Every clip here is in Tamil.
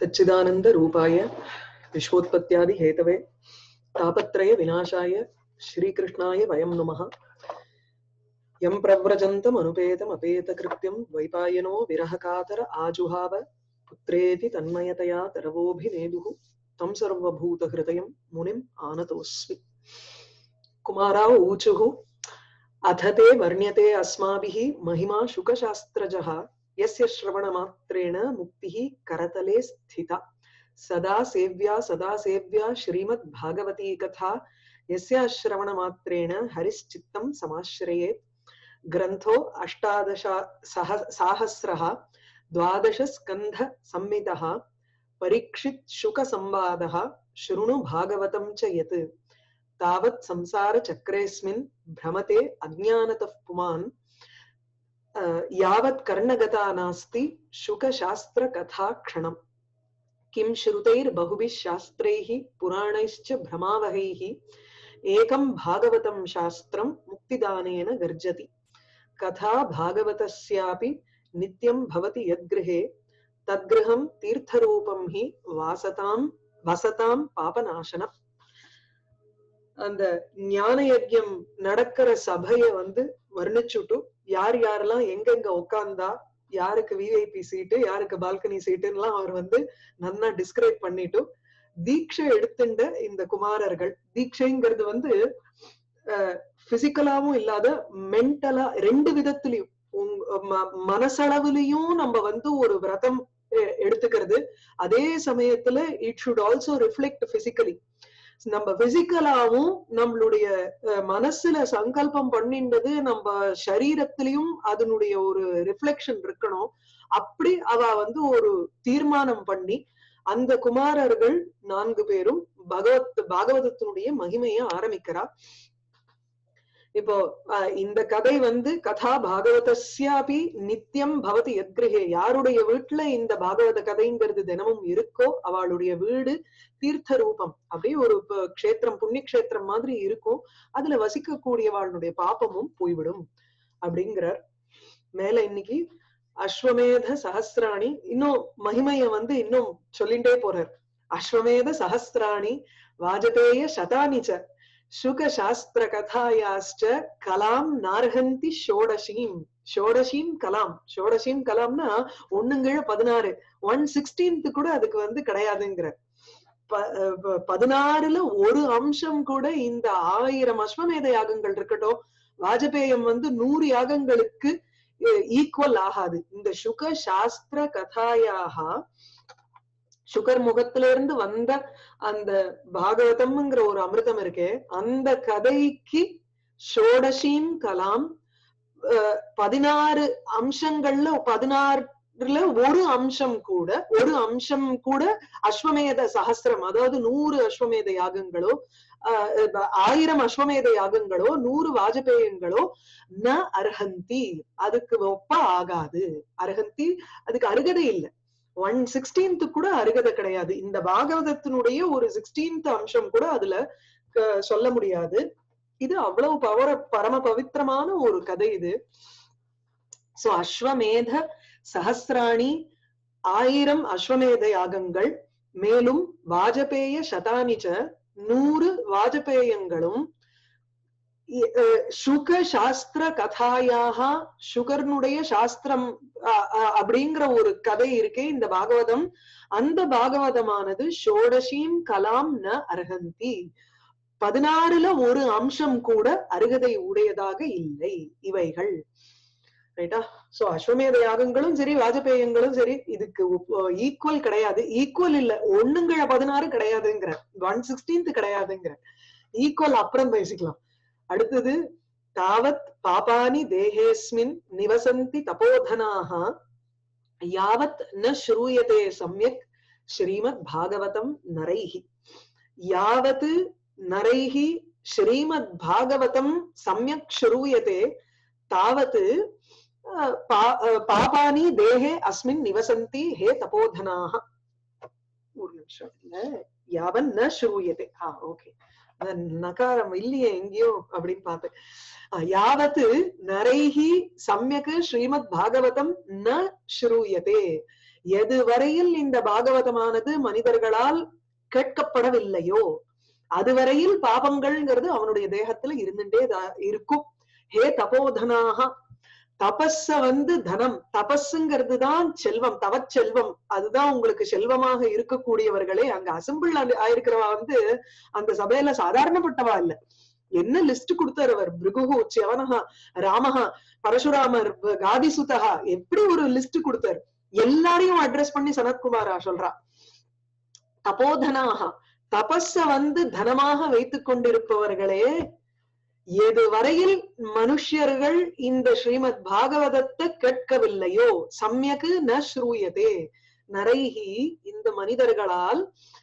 सच्चिदानंद रूपाय विश्वोत्पत्त्यादि हेतवे तापत्रय विनाशाय श्रीकृष्णाय वयं नमः यं प्रव्रजन्तम् अनुपेतम् अपेतकृत्यं द्वैपायनो विरहकातर आजुहाव पुत्रेति तन्मयतया तरवोऽभिनेदुः तं सर्वभूतहृदयं मुनिम् आनतोऽस्मि कुमाराव ऊचुः अथ ते वर्ण्यते अस्माभिः महिमा शुकशास्त्रजः यस्य श्रवणमात्रेण मुक्तिः करतले स्थिता सदा सेव्या सदा सेव्या श्रीमद्भागवती कथा यस्या श्रवणमात्रेण हरिश्चित्तं समाश्रयेत् ग्रन्थो अष्टादश सह साहस्रः द्वादशस्कन्ध संहितः परीक्षित् शुकसंवादः शृणु भागवतं च यत् तावत् संसारचक्रेऽस्मिन् भ्रमते अज्ञानतः पुमान् यावत् कर्णगता नास्ति शुकशास्त्रकथा क्षणम् किं श्रुतैर्बहुभिः शास्त्रैः पुराणैश्च भ्रमावहैः एकं भागवतं शास्त्रं मुक्तिदानेन गर्जति कथा भागवतस्यापि नित्यं भवति यद्गृहे तद्गृहं तीर्थरूपं हि वासतां वसतां பாபநாசனம் அந்த ஞான யஜ்யம் நடக்கிற சபைய வந்து வர்ணிச்சுட்டு யார் யாரெல்லாம் எங்கெங்க உட்கார்ந்தா யாருக்கு விஐபி சீட்டு யாருக்கு பால்கனி சீட்டுலாம் அவர் வந்து நல்லா டிஸ்கிரைப் பண்ணிட்டு தீட்சை எடுத்துண்ட இந்த குமாரர்கள் தீட்சைங்கிறது வந்து பிசிக்கலாவும் இல்லாத மென்டலா ரெண்டு விதத்திலையும் மனசளவுலயும் நம்ம வந்து ஒரு விரதம் எடுத்துக்கிறது அதே சமயத்துல it should also reflect physically நம்ம பிசிக்கலாவும் நம்மளுடைய மனசுல சங்கல்பம் பண்ணின்றது நம்ம சரீரத்திலையும் அதனுடைய ஒரு ரிஃப்ளெக்ஷன் இருக்கணும் அப்படி அவ வந்து ஒரு தீர்மானம் பண்ணி அந்த குமாரர்கள் நான்கு பேரும் பகவத் பாகவதத்தினுடைய மகிமைய ஆரம்பிக்கிறா இப்போ இந்த கதை வந்து கதா பாகவதஸ்யாபி நித்தியம் பவதி எத்கிரகே யாருடைய வீட்டுல இந்த பாகவத கதைங்கிறது தினமும் இருக்கோ அவளுடைய வீடு தீர்த்த ரூபம் அப்படியே ஒரு க்ஷேத்திரம் புண்ணிய கஷேத்திரம் மாதிரி இருக்கும் அதுல வசிக்கக்கூடியவாளுடைய பாப்பமும் போய்விடும் அப்படிங்கிறார் மேல இன்னைக்கு அஸ்வமேத சஹசிராணி இன்னும் மகிமைய வந்து இன்னும் சொல்லிண்டே போறார் அஸ்வமேத சஹசிராணி வாஜபேய சதானிச்ச சுக சாஸ்திர கதாயாச்ச கலாம் நார்ஹந்தி ஷோடசீம் ஷோடசீம் கலாம் ஷோடசீம் கலாம்னா ஒண்ணுங்கழ பதினாறு ஒன் சிக்ஸ்டீன்த் கூட அதுக்கு வந்து கிடையாதுங்கிற பதினாறுல ஒரு அம்சம் கூட இந்த ஆயிரம் அஸ்வமேத யாகங்கள் இருக்கட்டும் வாஜபேயம் வந்து நூறு யாகங்களுக்கு ஈக்குவல் ஆகாது இந்த சுக சாஸ்திர கதாயாக சுகர் முகத்துல இருந்து வந்த அந்த பாகவதம்ங்கிற ஒரு அமிர்தம் இருக்கே அந்த கதைக்கு ஷோடசீம் கலாம் பதினாறு அம்சங்கள்ல பதினாறுல ஒரு அம்சம் கூட ஒரு அம்சம் கூட அஸ்வமேத சகசிரம் அதாவது நூறு அஸ்வமேத யாகங்களோ ஆயிரம் அஸ்வமேத யாகங்களோ நூறு வாஜபேயங்களோ ந அர்ஹந்தி அதுக்கு ஒப்ப ஆகாது அர்ஹந்தி அதுக்கு அருகதை இல்லை ஒன் சிக்ஸ்டீன்த் கூட அருகதை கிடையாது இந்த பாகவதத்தினுடைய ஒரு சிக்ஸ்டீன்த் அம்சம் கூட அதுல சொல்ல முடியாது இது அவ்வளவு பவர பரம பவித்திரமான ஒரு கதை இது சோ அஸ்வமேத சஹசிராணி ஆயிரம் அஸ்வமேத யாகங்கள் மேலும் வாஜபேய சதானிச்ச நூறு வாஜபேயங்களும் சுக சாஸ்திர கதாயாக சுகர்னுடைய சாஸ்திரம் அப்படிங்கிற ஒரு கதை இருக்கே இந்த பாகவதம் அந்த பாகவதமானது ஷோடசீம் கலாம் ந அர்ஹந்தி பதினாறுல ஒரு அம்சம் கூட அருகதை உடையதாக இல்லை இவைகள் ரைட்டா சோ அஸ்வமேத யாகங்களும் சரி வாஜபேயங்களும் சரி இதுக்கு ஈக்குவல் கிடையாது ஈக்குவல் இல்ல ஒண்ணுங்கள பதினாறு கிடையாதுங்கிற ஒன் சிக்ஸ்டீன்த் கிடையாதுங்கிற ஈக்குவல் அப்புறம் பேசிக்கலாம் அடுத்தது தாவத் பாபானி தேகேஸ்மின் நிவசந்தி தபோதனாக யாவத் ந ஸ்ரூயதே சம்யக் ஸ்ரீமத் பாகவதம் நரைஹி யாவத் நரைஹி ஸ்ரீமத் பாகவதம் சம்யக் ஸ்ரூயதே தாவத் பாபானி தேகே அஸ்மின் நிவசந்தி ஹே தபோதனாக ஒரு நிமிஷம் இல்ல யாவன் ந ஸ்ரூயதே ஆ ஓகே நகாரம் இல்லையே எங்கேயோ அப்படின்னு பார்த்தேன் யாவத்து நரைஹி சமயக்கு ஸ்ரீமத் பாகவதம் ந ஸ்ரூயதே எது வரையில் இந்த பாகவதமானது மனிதர்களால் கேட்கப்படவில்லையோ அதுவரையில் பாபங்கள்ங்கிறது அவனுடைய தேகத்துல இருந்துட்டே தா- இருக்கும் ஹே தபோதனாக தபஸ வந்து தனம் தபஸுங்கிறது தான் செல்வம் தவச்செல்வம் அதுதான் உங்களுக்கு செல்வமாக இருக்கக்கூடியவர்களே அங்க அசம்பிள் ஆயிருக்கிறவா வந்து அந்த சபையில சாதாரணப்பட்டவா இல்ல என்ன லிஸ்ட் கொடுத்தாரு அவர் பிருகுஹு சிவனஹா ராமஹா பரசுராமர் வ- காதிசுதஹா எப்படி ஒரு லிஸ்ட் கொடுத்தாரு எல்லாரையும் அட்ரஸ் பண்ணி சனத்குமாரா சொல்றா தபோதனாக தபஸ வந்து தனமாக வைத்துக் கொண்டிருப்பவர்களே எது வரையில் மனுஷ்யர்கள் இந்த ஸ்ரீமத் பாகவதத்தை கேட்கவில்லையோ சம்யக்கு ந ஸ்ரூயதே நரைகி இந்த மனிதர்களால்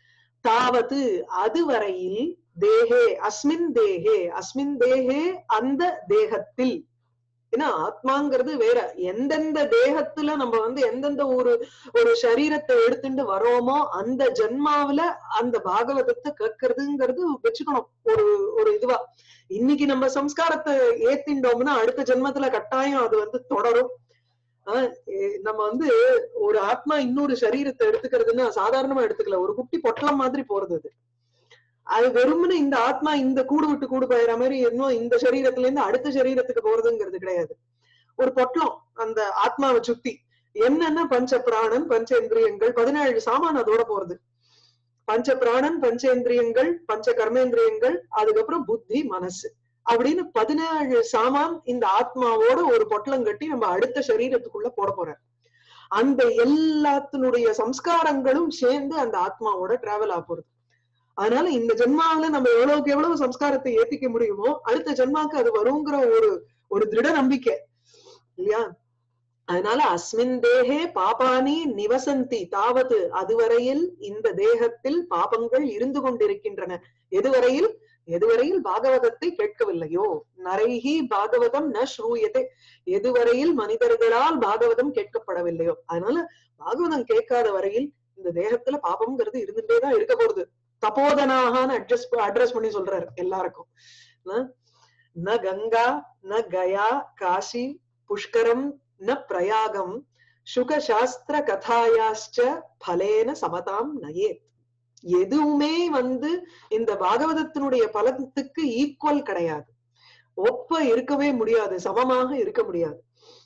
தாவது அதுவரையில் தேகே அஸ்மின் தேகே அஸ்மின் தேகே அந்த தேகத்தில் ஏன்னா ஆத்மாங்கிறது வேற எந்தெந்த தேகத்துல நம்ம வந்து எந்தெந்த ஒரு ஒரு சரீரத்தை எடுத்துட்டு வரோமோ அந்த ஜென்மாவுல அந்த பாகவதத்தை கேட்கறதுங்கிறது வச்சுக்கணும் ஒரு ஒரு இதுவா இன்னைக்கு நம்ம சம்ஸ்காரத்தை ஏத்திண்டோம்னா அடுத்த ஜென்மத்துல கட்டாயம் அது வந்து தொடரும் ஆஹ் எ- நம்ம வந்து ஒரு ஆத்மா இன்னொரு சரீரத்தை எடுத்துக்கிறதுன்னா சாதாரணமா எடுத்துக்கல ஒரு குட்டி பொட்டலம் மாதிரி போறது அது அது வெறுமனே இந்த ஆத்மா இந்த கூடு விட்டு கூடு போயிற மாதிரி இன்னும் இந்த சரீரத்துல இருந்து அடுத்த சரீரத்துக்கு போறதுங்கிறது கிடையாது ஒரு பொட்டலம் அந்த ஆத்மாவை சுத்தி என்னென்ன பஞ்ச பிராணன் பஞ்சேந்திரியங்கள் பதினேழு சாமான் அதோட போறது பஞ்ச பிராணன் பஞ்சேந்திரியங்கள் பஞ்ச கர்மேந்திரியங்கள் அதுக்கப்புறம் புத்தி மனசு அப்படின்னு பதினேழு சாமான் இந்த ஆத்மாவோட ஒரு பொட்டலம் கட்டி நம்ம அடுத்த சரீரத்துக்குள்ள போட போறார் அந்த எல்லாத்தினுடைய சம்ஸ்காரங்களும் சேர்ந்து அந்த ஆத்மாவோட டிராவல் ஆக போறது அதனால இந்த ஜென்மாவில நம்ம எவ்வளவுக்கு எவ்வளவு சம்ஸ்காரத்தை ஏத்திக்க முடியுமோ அடுத்த ஜென்மாக்கு அது வருங்கிற ஒரு ஒரு திருட நம்பிக்கை இல்லையா அதனால அஸ்மின் தேகே பாபானி நிவசந்தி தாவது அதுவரையில் இந்த தேகத்தில் பாபங்கள் இருந்து கொண்டிருக்கின்றன எதுவரையில் எதுவரையில் பாகவதத்தை கேட்கவில்லையோ நரைகி பாகவதம் ந ஸ்ரூயதே எதுவரையில் மனிதர்களால் பாகவதம் கேட்கப்படவில்லையோ அதனால பாகவதம் கேட்காத வரையில் இந்த தேகத்துல பாபம்ங்கிறது இருந்துட்டே தான் இருக்க போறது தபோதனாகான்னு அட்ரஸ் அட்ரஸ் பண்ணி சொல்றாரு எல்லாருக்கும் ந- ந கங்கா ந கயா காசி புஷ்கரம் ந பிரயாகம் சுக சாஸ்திர கதாயாச்ச பலேன சமதாம் நயேத் எதுவுமே வந்து இந்த பாகவதத்தினுடைய பலத்துக்கு ஈக்குவல் கிடையாது ஒப்ப இருக்கவே முடியாது சமமாக இருக்க முடியாது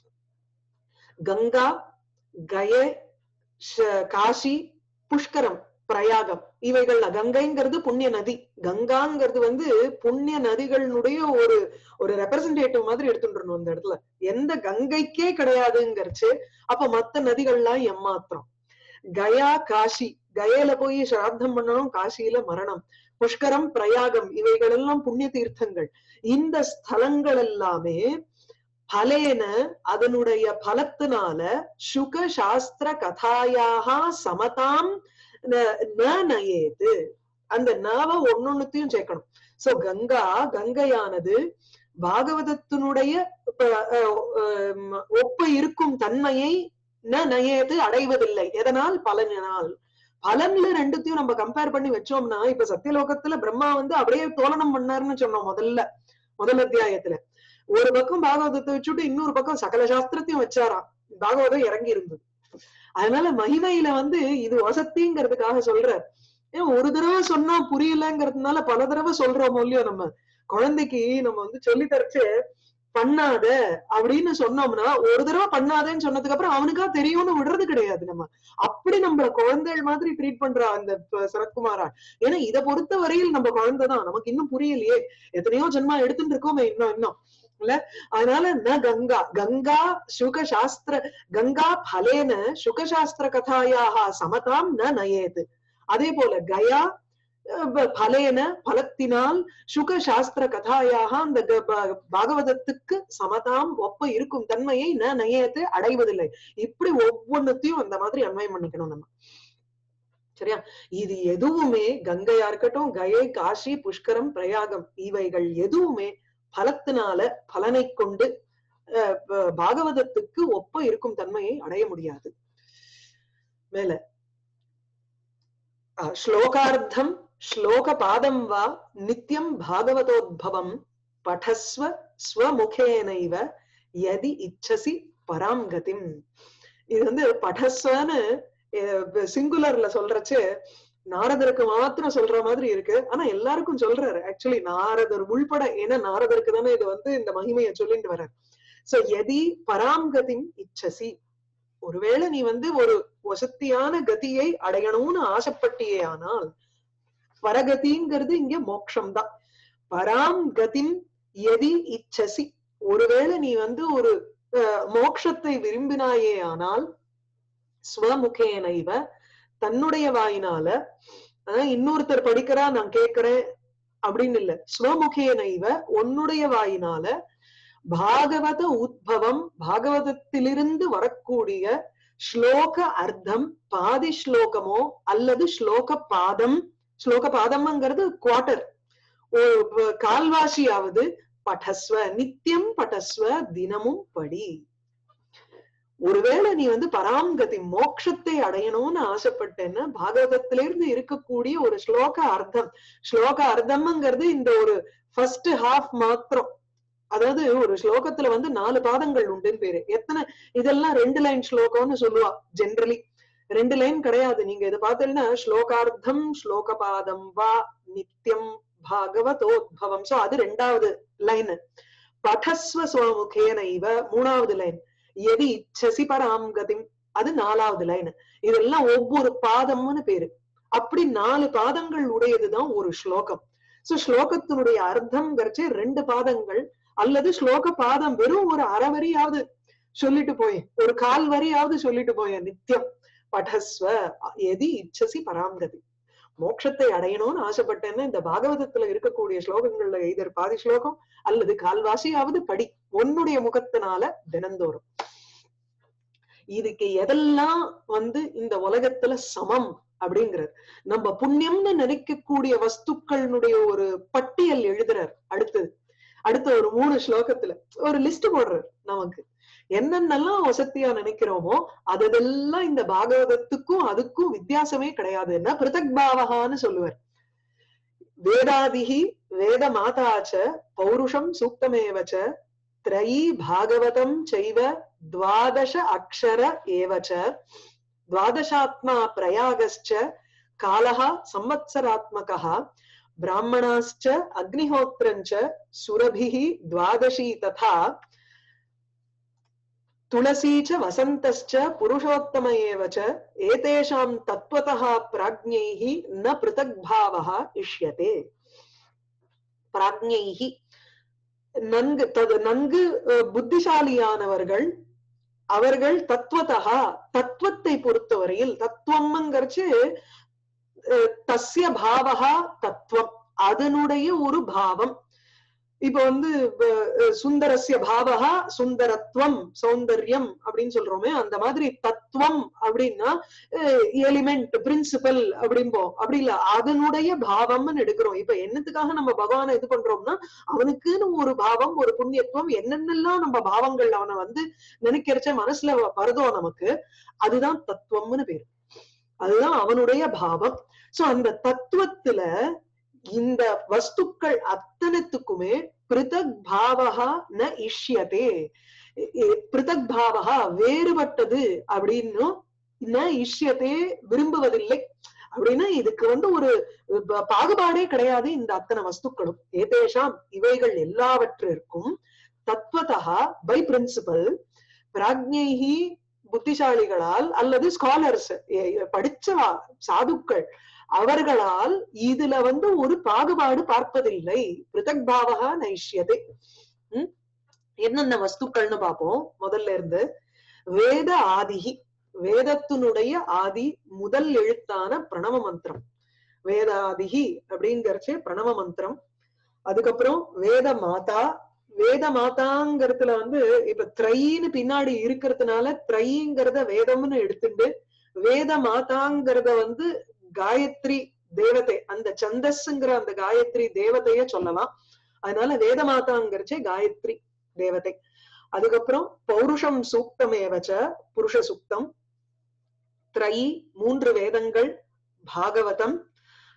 கங்கா கய ஷ- காசி புஷ்கரம் பிரயாகம் இவைகள்ல கங்கைங்கிறது புண்ணிய நதி கங்காங்கிறது வந்து புண்ணிய நதிகளினுடைய ஒரு ஒரு ரெப்ரசன்டேட்டிவ் மாதிரி எடுத்துட்டு அந்த இடத்துல எந்த கங்கைக்கே கிடையாதுங்கிறச்சு அப்ப மத்த நதிகள்லாம் எம்மாத்திரம் கயா காசி கயையில போய் சிராத்தம் பண்ணணும் காசியில மரணம் புஷ்கரம் பிரயாகம் இவைகள் எல்லாம் புண்ணிய தீர்த்தங்கள் இந்த ஸ்தலங்கள் எல்லாமே பலேன அதனுடைய பலத்தினால சுக சாஸ்திர கதாயாக சமதாம் ந- ந நயேது அந்த நவ ஒன்னொன்னுத்தையும் சேர்க்கணும் சோ கங்கா கங்கையானது பாகவதத்தினுடைய ப- அஹ் உம் ஒப்பு இருக்கும் தன்மையை ந நயேது அடைவதில்லை எதனால் பலனினால் பலன்ல ரெண்டுத்தையும் நம்ம கம்பேர் பண்ணி வச்சோம்னா இப்ப சத்தியலோகத்துல பிரம்மா வந்து அப்படியே தோலனம் பண்ணாருன்னு சொன்னோம் முதல்ல முதல் அத்தியாயத்துல ஒரு பக்கம் பாகவதத்தை வச்சுட்டு இன்னொரு பக்கம் சகல சாஸ்திரத்தையும் வச்சாராம் பாகவதம் இறங்கி இருந்தது அதனால மகிமையில வந்து இது வசத்திங்கிறதுக்காக சொல்றார் ஏன் ஒரு தடவை சொன்னா புரியலங்கிறதுனால பல தடவை சொல்றோம் இல்லையோ நம்ம குழந்தைக்கு நம்ம வந்து சொல்லி தரச்சு பண்ணாத அப்படின்னு சொன்னோம்னா ஒரு தடவை பண்ணாதேன்னு சொன்னதுக்கு அப்புறம் அவனுக்கா தெரியும்னு விடுறது கிடையாது நம்ம அப்படி நம்ம குழந்தைகள் மாதிரி ட்ரீட் பண்றா அந்த ப- சரத்குமாரா ஏன்னா இதை பொறுத்த வரையில் நம்ம குழந்தைதான் நமக்கு இன்னும் புரியலையே எத்தனையோ ஜென்மா எடுத்துட்டு இருக்கோமே இன்னும் இன்னும் இல்ல அதனால ந கங்கா கங்கா சுக சாஸ்திர கங்கா பலேன சுகசாஸ்திர கதாயாக சமதாம் ந நயேது அதே போல கயா அஹ், ப- பலேன பலத்தினால் சுக சாஸ்திர கதாயாக அந்த க- ப- பாகவதத்துக்கு சமதாம் ஒப்ப இருக்கும் தன்மையை ந நயேது அடைவதில்லை இப்படி ஒவ்வொன்னுத்தையும் அந்த மாதிரி அன்வயம் பண்ணிக்கணும் நம்ம சரியா இது எதுவுமே கங்கையா இருக்கட்டும் கயை காசி புஷ்கரம் பிரயாகம் இவைகள் எதுவுமே பலத்தினால பலனை கொண்டு அஹ், ப- பாகவதத்துக்கு ஒப்ப இருக்கும் தன்மையை அடைய முடியாது மேல அஹ், ஸ்லோகார்த்தம் ஸ்லோக பாதம் வா நித்யம் பாகவதோத்பவம் படஸ்வ ஸ்வமுகேனைவ யதி இச்சசி பராம் கதிம் இது வந்து படஸ்வன்னு சிங்குலர்ல சொல்றச்சு நாரதருக்கு மாத்திரம் சொல்ற மாதிரி இருக்கு ஆனா எல்லாருக்கும் சொல்றாரு ஆக்சுவலி நாரதர் உள்பட ஏன்னா நாரதருக்கு தானே இது வந்து இந்த மகிமையை சொல்லிட்டு வர்றாரு சோ எதி பராம்கதிம் இச்சசி ஒருவேளை நீ வந்து ஒரு வசத்தியான கதியை அடையணும்னு ஆசைப்பட்டியே ஆனால் பரகதிங்கிறது இங்க மோட்சம் தான் பராம் கதிம் எதி இச்சசி ஒருவேளை நீ வந்து ஒரு அஹ், மோட்சத்தை விரும்பினாயே ஆனால் ஸ்வமுகேனைவ தன்னுடைய வாயினால அஹ், இன்னொருத்தர் படிக்கிறா நான் கேட்கிறேன் அப்படின்னு இல்ல ஸ்வமுகேனைவ உன்னுடைய வாயினால பாகவத உத்பவம் பாகவதத்திலிருந்து வரக்கூடிய ஸ்லோக அர்த்தம் பாதி ஸ்லோகமோ அல்லது ஸ்லோக பாதம் ஸ்லோக பாதம்ங்கிறது குவார்டர் கால்வாசியாவது படஸ்வ நித்தியம் படஸ்வ தினமும் படி ஒருவேளை நீ வந்து பராம்கதி மோட்சத்தை அடையணும்னு ஆசைப்பட்டேன்னா பாகவதத்திலிருந்து இருக்கக்கூடிய ஒரு ஸ்லோக அர்த்தம் ஸ்லோக அர்த்தம்ங்கிறது இந்த ஒரு ஃபர்ஸ்ட் ஹாஃப் மாத்திரம் அதாவது ஒரு ஸ்லோகத்துல வந்து நாலு பாதங்கள் உண்டுன்னு பேரு எத்தனை இதெல்லாம் ரெண்டு லைன் ஸ்லோகம்னு சொல்லுவா ஜென்ரலி ரெண்டு லைன் கிடையாது நீங்க இதை பார்த்தீங்கன்னா ஸ்லோகார்த்தம் ஸ்லோக பாதம் வா நித்தியம் பாகவதோத்பவம் சோ அது ரெண்டாவது லைன் படஸ்வ சுவமுகேன இவ மூணாவது லைன் எதி இச்சசி பராம் கதிம் அது நாலாவது லைன் இதெல்லாம் ஒவ்வொரு பாதம்னு பேரு அப்படி நாலு பாதங்கள் உடையதுதான் ஒரு ஸ்லோகம் சோ ஸ்லோகத்தினுடைய அர்த்தம்ங்கிறச்சு ரெண்டு பாதங்கள் அல்லது ஸ்லோக பாதம் வெறும் ஒரு அரை வரியாவது சொல்லிட்டு போய் ஒரு கால் வரியாவது சொல்லிட்டு போய நித்தியம் படஸ்வ எதி இச்சசி பராங்கதி மோட்சத்தை அடையணும்னு ஆசைப்பட்டேன்னா இந்த பாகவதத்துல இருக்கக்கூடிய ஸ்லோகங்கள்ல எய்தர் பாதி ஸ்லோகம் அல்லது கால்வாசியாவது படி உன்னுடைய முகத்தினால தினந்தோறும் இதுக்கு எதெல்லாம் வந்து இந்த உலகத்துல சமம் அப்படிங்கிறார் நம்ம புண்ணியம்னு நினைக்கக்கூடிய வஸ்துக்களினுடைய ஒரு பட்டியல் எழுதுறார் அடுத்தது அடுத்த ஒரு மூணு ஸ்லோகத்துல ஒரு லிஸ்ட் போடுறார் நமக்கு என்னென்னலாம் வசதியா நினைக்கிறோமோ அதெல்லாம் இந்த பாகவதத்துக்கும் அதுக்கும் வித்தியாசமே கிடையாது என்ன பிருதக் பாவகான்னு சொல்லுவார் வேதாதிகி வேத மாதாச்ச பௌருஷம் சூக்தமேவச்ச திரயி பாகவதம் செய்வ துவாதச அக்ஷர ஏவச்ச துவாதசாத்மா பிரயாகஸ்ச காலஹ சம்வத்சராத்மகः ब्राह्मणाश्च अग्निहोत्रञ्च सुरभिः द्वादशी तथा तुलसी च वसन्तश्च पुरुषोत्तम एव च एतेषां तत्त्वतः प्राज्ञैः न पृथग्भावः इष्यते प्राज्ञैः நன்கு தது நன்கு அஹ், புத்திசாலியானவர்கள் அவர்கள் தத்துவத்தகா தத்துவத்தை பொறுத்தவரையில் தத்துவம்ங்கிறச்சு அஹ், தஸ்ய பாவகா தத்துவம் அதனுடைய ஒரு பாவம் இப்ப வந்து அஹ், சுந்தரஸ்ய பாவகா சுந்தரத்துவம் சௌந்தர்யம் அப்படின்னு சொல்றோமே அந்த மாதிரி தத்துவம் அப்படின்னா எலிமெண்ட் பிரின்சிபல் அப்படிம்போம் அப்படி இல்ல அதனுடைய பாவம்னு எடுக்கிறோம் இப்ப என்னத்துக்காக நம்ம பகவானை இது பண்றோம்னா அவனுக்குன்னு ஒரு பாவம் ஒரு புண்ணியத்துவம் என்னென்னலாம் நம்ம பாவங்கள் அவனை வந்து நினைக்கிறச்ச மனசுல வருதோ நமக்கு அதுதான் தத்துவம்னு பேரு அதுதான் அவனுடைய பாவம் சோ அந்த தத்துவத்துல இந்த வஸ்துக்கள் அத்தனத்துக்குமே பிருதக் பாவகா ந இஷ்யதே இ- இ- பிருதக் பாவகா வேறுபட்டது அப்படின்னு ந இஷ்யத்தே விரும்புவதில்லை அப்படின்னா இதுக்கு வந்து ஒரு ப- பாகுபாடே கிடையாது இந்த அத்தனை வஸ்துக்களும் ஏதேஷாம் இவைகள் எல்லாவற்றிற்கும் தத்வதா பை பிரின்சிபல் பிராஜ்ஞைஹி புத்திசாலிகளால் அல்லது ஸ்காலர்ஸ் படிச்சவா சாதுக்கள் அவர்களால் இதுல வந்து ஒரு பாகுபாடு பார்ப்பதில்லை பிருதக் பாவகா நைஷ்யதே உம் என்னென்ன வஸ்துக்கள்னு பார்ப்போம் முதல்ல இருந்து வேத ஆதிகி வேதத்தினுடைய ஆதி முதல் எழுத்தான பிரணவ மந்திரம் வேதாதிகி அப்படிங்கறச்சே பிரணவ மந்திரம் அதுக்கப்புறம் வேத மாதா வேத மாதாங்கிறதுல வந்து இப்ப த்ரைன்னு பின்னாடி இருக்கிறதுனால த்ரைங்கிறத வேதம்னு எடுத்துட்டு வேத மாதாங்கிறத வந்து காயத்ரி தேவதை அந்த சந்தஸ்ங்கிற அந்த காயத்ரி தேவதைய சொல்லலாம் அதனால வேத மாதாங்கிறச்சே காயத்ரி தேவதை அதுக்கப்புறம் பௌருஷம் சூக்தமேவச்ச புருஷ சூக்தம் த்ரை மூன்று வேதங்கள் பாகவதம்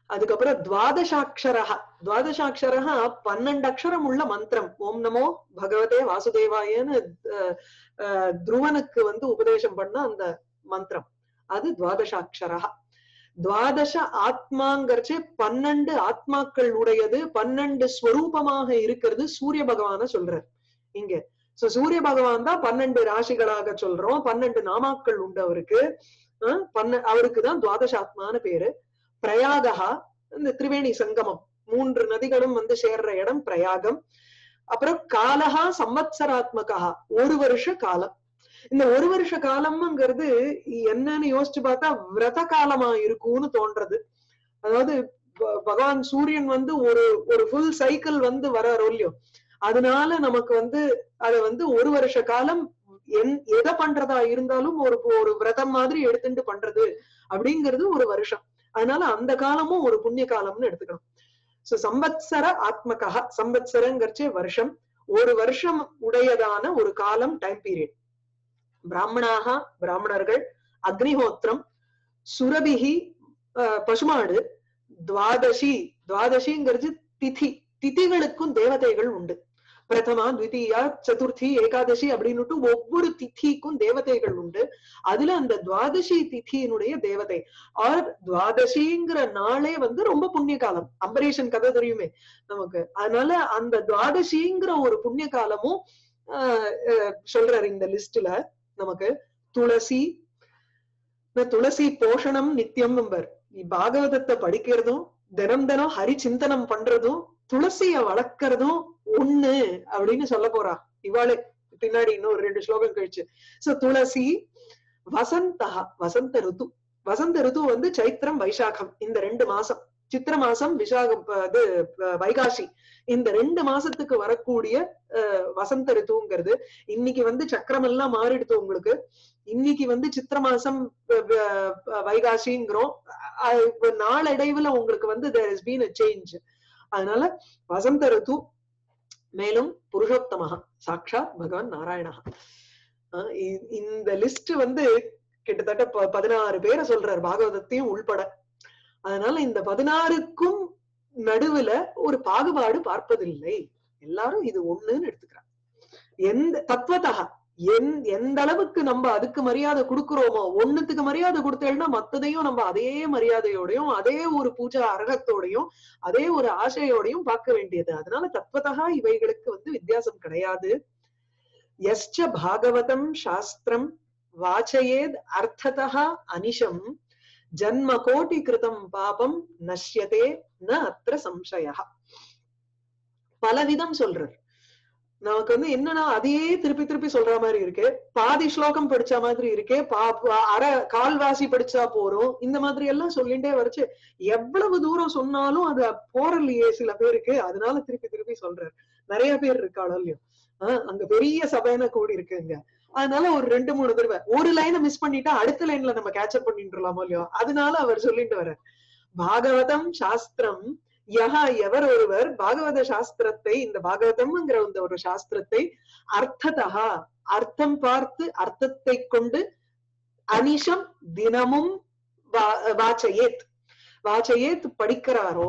அதுக்கப்புறம் துவாதசாட்சரஹ துவாதசாட்சரஹ பன்னெண்டு அக்ஷரம் உள்ள மந்திரம் ஓம் நமோ பகவதே வாசுதேவாயன்னு அஹ், அஹ், துருவனுக்கு வந்து உபதேசம் பண்ண அந்த மந்திரம் அது துவாதசாட்சரஹ துவாதச ஆத்மாங்கிறச்சு பன்னெண்டு ஆத்மாக்கள் உடையது பன்னெண்டு ஸ்வரூபமாக இருக்கிறது சூரிய பகவான சொல்றார் இங்க சோ சூரிய பகவான் தான் பன்னெண்டு ராசிகளாக சொல்றோம் பன்னெண்டு நாமாக்கள் உண்டு அவருக்கு அஹ் பன்ன அவருக்கு தான் துவாதசாத்மான பேரு பிரயாகா இந்த திரிவேணி சங்கமம் மூன்று நதிகளும் வந்து சேர்ற இடம் பிரயாகம் அப்புறம் காலஹா சம்வத்சராத்மகா ஒரு வருஷ காலம் இந்த ஒரு வருஷ காலம்ங்கிறது என்னன்னு யோசிச்சு பார்த்தா விரத காலமா இருக்கும்னு தோன்றது அதாவது ப- பகவான் சூரியன் வந்து ஒரு ஒரு ஃபுல் சைக்கிள் வந்து வர இல்லையோ அதனால நமக்கு வந்து அத வந்து ஒரு வருஷ காலம் என் எதை பண்றதா இருந்தாலும் ஒரு ஒரு விரதம் மாதிரி எடுத்துட்டு பண்றது அப்படிங்கிறது ஒரு வருஷம் அதனால அந்த காலமும் ஒரு புண்ணிய காலம்னு எடுத்துக்கணும் சோ சம்பத்சர ஆத்மகா சம்பத்சரங்கிறச்சே வருஷம் ஒரு வருஷம் உடையதான ஒரு காலம் டைம் பீரியட் பிராமணாக பிராமணர்கள் அக்னிஹோத்திரம் சுரபிகி அஹ், பசுமாடு துவாதசி துவாதசிங்கிறது திதி திதிகளுக்கும் தேவதைகள் உண்டு பிரதமா த்விதீயா சதுர்த்தி ஏகாதசி அப்படின்னுட்டு ஒவ்வொரு திதிக்கும் தேவதைகள் உண்டு அதுல அந்த துவாதசி திதியினுடைய தேவதை ஆர் துவாதசிங்கிற நாளே வந்து ரொம்ப புண்ணிய காலம் அம்பரீஷன் கதை தெரியுமே நமக்கு அதனால அந்த துவாதசிங்கிற ஒரு புண்ணிய காலமும் ஆஹ் ஆஹ் சொல்றாரு இந்த லிஸ்ட்ல நமக்கு துளசி இந்த துளசி போஷணம் நித்தியம் நம்பர் பாகவதத்தை படிக்கிறதும் தினம் தினம் ஹரி சிந்தனம் பண்றதும் துளசிய வளர்க்கறதும் ஒண்ணு அப்படின்னு சொல்ல போறா இவாளே பின்னாடி இன்னும் ரெண்டு ஸ்லோகம் கழிச்சு சோ துளசி வசந்தா வசந்த ருத்து வசந்த ருத்து வந்து சைத்திரம் வைசாகம் இந்த ரெண்டு மாசம் சித்திர மாசம் விசாகம் ப- இது ப- வைகாசி இந்த ரெண்டு மாசத்துக்கு வரக்கூடிய அஹ், வசந்த ருத்துங்கிறது இன்னைக்கு வந்து சக்கரம் எல்லாம் மாறிடுது உங்களுக்கு இன்னைக்கு வந்து சித்திர மாசம் வ- வ- வைகாசிங்கிறோம் அஹ், இப்ப நாளடைவுல உங்களுக்கு வந்து there has been a change அதனால வசந்த ருத்து மேலும் புருஷோத்தமஹா சாக்ஷாத் பகவான் நாராயணஹா அஹ் இ- இந்த லிஸ்ட் வந்து கிட்டத்தட்ட ப- பதினாறு பேரை சொல்றார் பாகவதத்தையும் உள்பட அதனால இந்த பதினாறுக்கும் நடுவுல ஒரு பாகுபாடு பார்ப்பதில்லை எல்லாரும் இது ஒண்ணுன்னு எடுத்துக்கிறாங்க எந்த தத்துவத்தா எந் எந்த அளவுக்கு நம்ம அதுக்கு மரியாதை கொடுக்கிறோமோ ஒண்ணுத்துக்கு மரியாதை கொடுத்தேன்னா மத்ததையும் நம்ம அதே மரியாதையோடையும் அதே ஒரு பூஜா அரகத்தோடையும் அதே ஒரு ஆசையோடையும் பார்க்க வேண்டியது அதனால தத்துவத்தா இவைகளுக்கு வந்து வித்தியாசம் கிடையாது எஸ்ச பாகவதம் சாஸ்திரம் வாச்சயேத் அர்த்ததா அனிஷம் ஜன்ம கோட்டி கிருதம் பாபம் நஷ்யதே ந அத்திர சம்சய பலவிதம் சொல்றார் நமக்கு வந்து என்னன்னா அதையே திருப்பி திருப்பி சொல்ற மாதிரி இருக்கு பாதி ஸ்லோகம் படிச்ச மாதிரி இருக்கே பா பா- அரை கால்வாசி படிச்சா போறோம் இந்த மாதிரி எல்லாம் சொல்லிட்டே வரைச்சு எவ்வளவு தூரம் சொன்னாலும் அது போறலையே சில பேருக்கு அதனால திருப்பி திருப்பி சொல்றாரு நிறைய பேர் இருக்காளோ இல்லையோ ஆஹ் அங்க பெரிய சபையான கூடி இருக்குங்க அதனால ஒரு ரெண்டு மூணு தடவை ஒரு லைனை மிஸ் பண்ணிட்டா அடுத்த லைன்ல நம்ம கேட்சப் பண்ணிட்டுலாமோ இல்லையோ அதனால அவர் சொல்லிட்டு வர பாகவதம் சாஸ்திரம் யஹா எவர் ஒருவர் பாகவத சாஸ்திரத்தை இந்த பாகவதம்ங்கிற இந்த ஒரு சாஸ்திரத்தை அர்த்ததா அர்த்தம் பார்த்து அர்த்தத்தை கொண்டு அனிஷம் தினமும் வா- வாச்சயேத் வாச்சயேத் படிக்கிறாரோ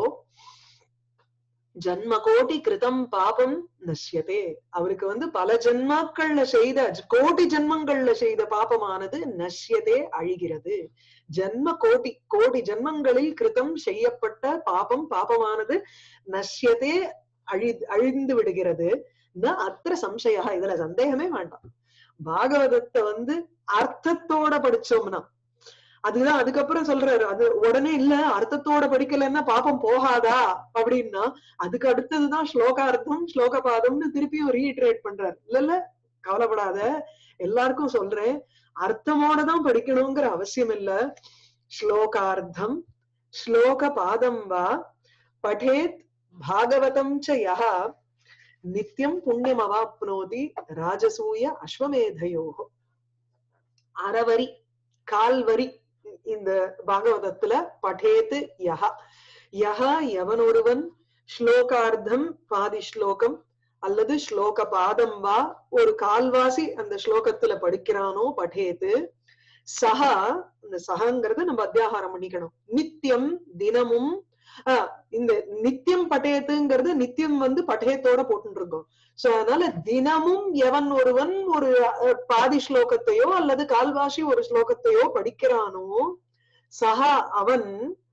ஜன்ம கோடி கிருதம் பாபம் நஷ்யதே அவருக்கு வந்து பல ஜென்மாக்கள்ல செய்த கோடி ஜென்மங்கள்ல செய்த பாபமானது நஷ்யதே அழிகிறது ஜன்ம கோடி கோடி ஜென்மங்களில் கிருதம் செய்யப்பட்ட பாபம் பாபமானது நஷ்யதே அழி அழிந்து விடுகிறது ந அத்திர சம்சயா இதுல சந்தேகமே வேண்டாம் பாகவதத்தை வந்து அர்த்தத்தோட படிச்சோம்னா அதுதான் அதுக்கப்புறம் சொல்றாரு அது உடனே இல்ல அர்த்தத்தோட படிக்கலைன்னா பாப்பம் போகாதா அப்படின்னா அதுக்கு அடுத்ததுதான் ஸ்லோகார்த்தம் ஸ்லோக பாதம்னு திருப்பியும் ரீட்ரேட் பண்றாரு இல்ல இல்ல கவலைப்படாத எல்லாருக்கும் சொல்றேன் அர்த்தமோட தான் படிக்கணுங்கிற அவசியம் இல்ல ஸ்லோகார்த்தம் ஸ்லோக பாதம் வா படேத் பாகவதம் ச யஹ நித்தியம் புண்ணியம் அவாப்னோதி ராஜசூய அஸ்வமேதையோகோ அறவரி கால்வரி இந்த பாகவதத்துல படேத்து யஹ யஹ எவனொருவன் ஸ்லோகார்த்தம் பாதி ஸ்லோகம் அல்லது ஸ்லோக பாதம் வா ஒரு கால்வாசி அந்த ஸ்லோகத்துல படிக்கிறானோ படேத்து சஹா இந்த சஹங்கிறத நம்ம அத்தியாகாரம் பண்ணிக்கணும் நித்தியம் தினமும் ஆஹ் இந்த நித்தியம் பட்டயத்துங்கிறது நித்தியம் வந்து பட்டயத்தோட போட்டு இருக்கோம் சோ அதனால தினமும் எவன் ஒருவன் ஒரு அஹ், பாதி ஸ்லோகத்தையோ அல்லது கால்வாசி ஒரு ஸ்லோகத்தையோ படிக்கிறானோ சஹா அவன்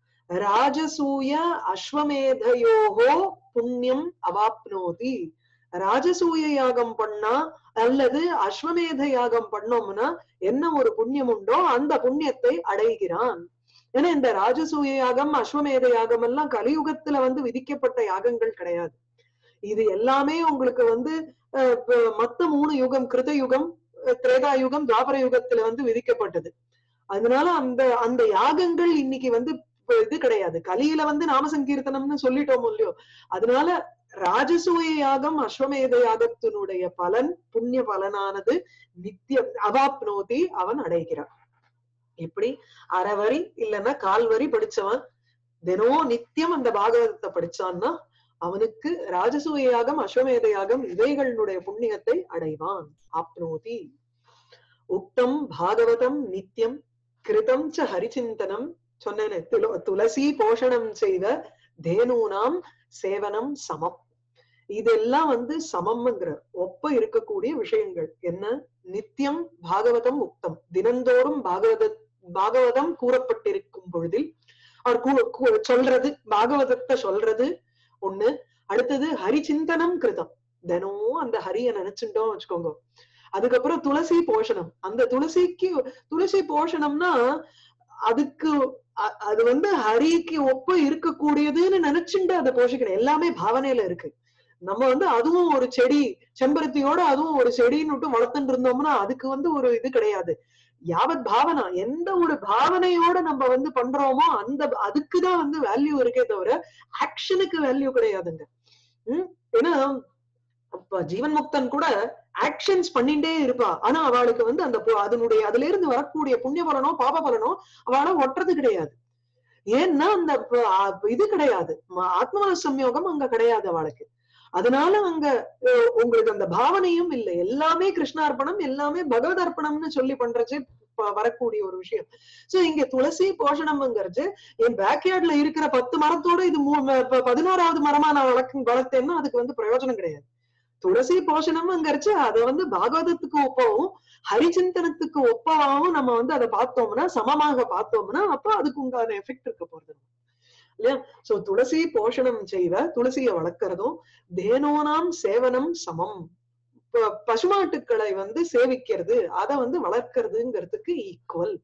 ராஜசூய அஸ்வமேதையோகோ புண்ணியம் அவாப்னோதி ராஜசூய யாகம் பண்ணா அல்லது அஸ்வமேத யாகம் பண்ணோம்னா என்ன ஒரு புண்ணியம் உண்டோ அந்த புண்ணியத்தை அடைகிறான் ஏன்னா இந்த ராஜசூய யாகம் அஸ்வமேத யாகம் எல்லாம் கலியுகத்துல வந்து விதிக்கப்பட்ட யாகங்கள் கிடையாது இது எல்லாமே உங்களுக்கு வந்து அஹ், இப்ப மத்த மூணு யுகம் கிருத யுகம் அஹ், திரேதா யுகம் துவாபர யுகத்துல வந்து விதிக்கப்பட்டது அதனால அந்த அந்த யாகங்கள் இன்னைக்கு வந்து இப்ப இது கிடையாது கலியில வந்து நாம சங்கீர்த்தனம்னு சொல்லிட்டோம் இல்லையோ அதனால ராஜசூய யாகம் அஸ்வமேத யாகத்தினுடைய பலன் புண்ணிய பலனானது நித்தியம் அவாப்னோதி அவன் அடைகிறான் இப்படி அரை வரி இல்லைன்னா கால் வரி படிச்சவன் தினம் நித்தியம் அந்த பாகவதத்தை படிச்சான்னா அவனுக்கு ராஜசூய யாகம் அஸ்வமேத யாகம் இவைகளுடைய புண்ணியத்தை அடைவான் ஆப்னோதி உக்தம் பாகவதம் நித்தியம் கிருதம் ச ஹரிச்சிந்தனம் சொன்னேனே துல துளசி போஷணம் செய்த தேனூனாம் சேவனம் சமம் இதெல்லாம் வந்து சமம்ங்கிற ஒப்ப இருக்கக்கூடிய விஷயங்கள் என்ன நித்தியம் பாகவதம் உக்தம் தினந்தோறும் பாகவத பாகவதம் கூறப்பட்டிருக்கும் பொழுதில் அவர் கூ- கூ- சொல்றது பாகவதத்தை சொல்றது ஒண்ணு அடுத்தது ஹரிச்சிந்தனம் கிருதம் தினமும் அந்த ஹரிய நினைச்சுட்டோம் வச்சுக்கோங்க அதுக்கப்புறம் துளசி போஷணம் அந்த துளசிக்கு துளசி போஷணம்னா அதுக்கு அ- அது வந்து ஹரிக்கு ஒப்ப இருக்கக்கூடியதுன்னு நினைச்சுட்டு அதை போஷிக்கணும் எல்லாமே பாவனையில இருக்கு நம்ம வந்து அதுவும் ஒரு செடி செம்பருத்தியோட அதுவும் ஒரு செடின்னு வளர்த்துட்டு இருந்தோம்னா அதுக்கு வந்து ஒரு இது கிடையாது யாவத் பாவனா எந்த ஒரு பாவனையோட நம்ம வந்து பண்றோமோ அந்த அதுக்குதான் வந்து வேல்யூ இருக்கே தவிர ஆக்ஷனுக்கு வேல்யூ கிடையாதுங்க உம் ஏன்னா அப்ப ஜீவன் முக்தன் கூட ஆக்ஷன்ஸ் பண்ணிட்டே இருப்பா ஆனா அவளுக்கு வந்து அந்த பு- அதனுடைய அதுல இருந்து வரக்கூடிய புண்ணிய பலனோ பாப பலனோ அவளை ஒட்டுறது கிடையாது ஏன்னா அந்த ப- ஆ- இது கிடையாது ம- ஆத்ம சம்யோகம் அங்க கிடையாது அவளுக்கு அதனால அங்க அஹ், உங்களுக்கு அந்த பாவனையும் இல்லை எல்லாமே கிருஷ்ணார்ப்பணம் எல்லாமே பகவத் அர்ப்பணம்னு சொல்லி பண்றது ப- வரக்கூடிய ஒரு விஷயம் சோ இங்க துளசி போஷணம்ங்கிறது என் பேக்யார்ட்ல இருக்கிற பத்து மரத்தோட இது மூ- ம- ப- பதினோராவது மரமா நான் வளர்க்க வளர்த்தேன்னா அதுக்கு வந்து பிரயோஜனம் கிடையாது துளசி போஷணம்ங்கிறச்சு அதை வந்து பாகவதத்துக்கு ஒப்பாவும் ஹரிச்சிந்தனத்துக்கு ஒப்பாவும் நம்ம வந்து அதை பார்த்தோம்னா சமமாக பார்த்தோம்னா அப்ப அதுக்கு உண்டான எஃபெக்ட் இருக்க போறது இல்லையா சோ துளசி போஷணம் செய்வ துளசியை வளர்க்கறதும் தேனோனாம் சேவனம் சமம் ப- பசுமாட்டுக்களை வந்து சேவிக்கிறது அதை வந்து வளர்க்கறதுங்கிறதுக்கு ஈக்குவல்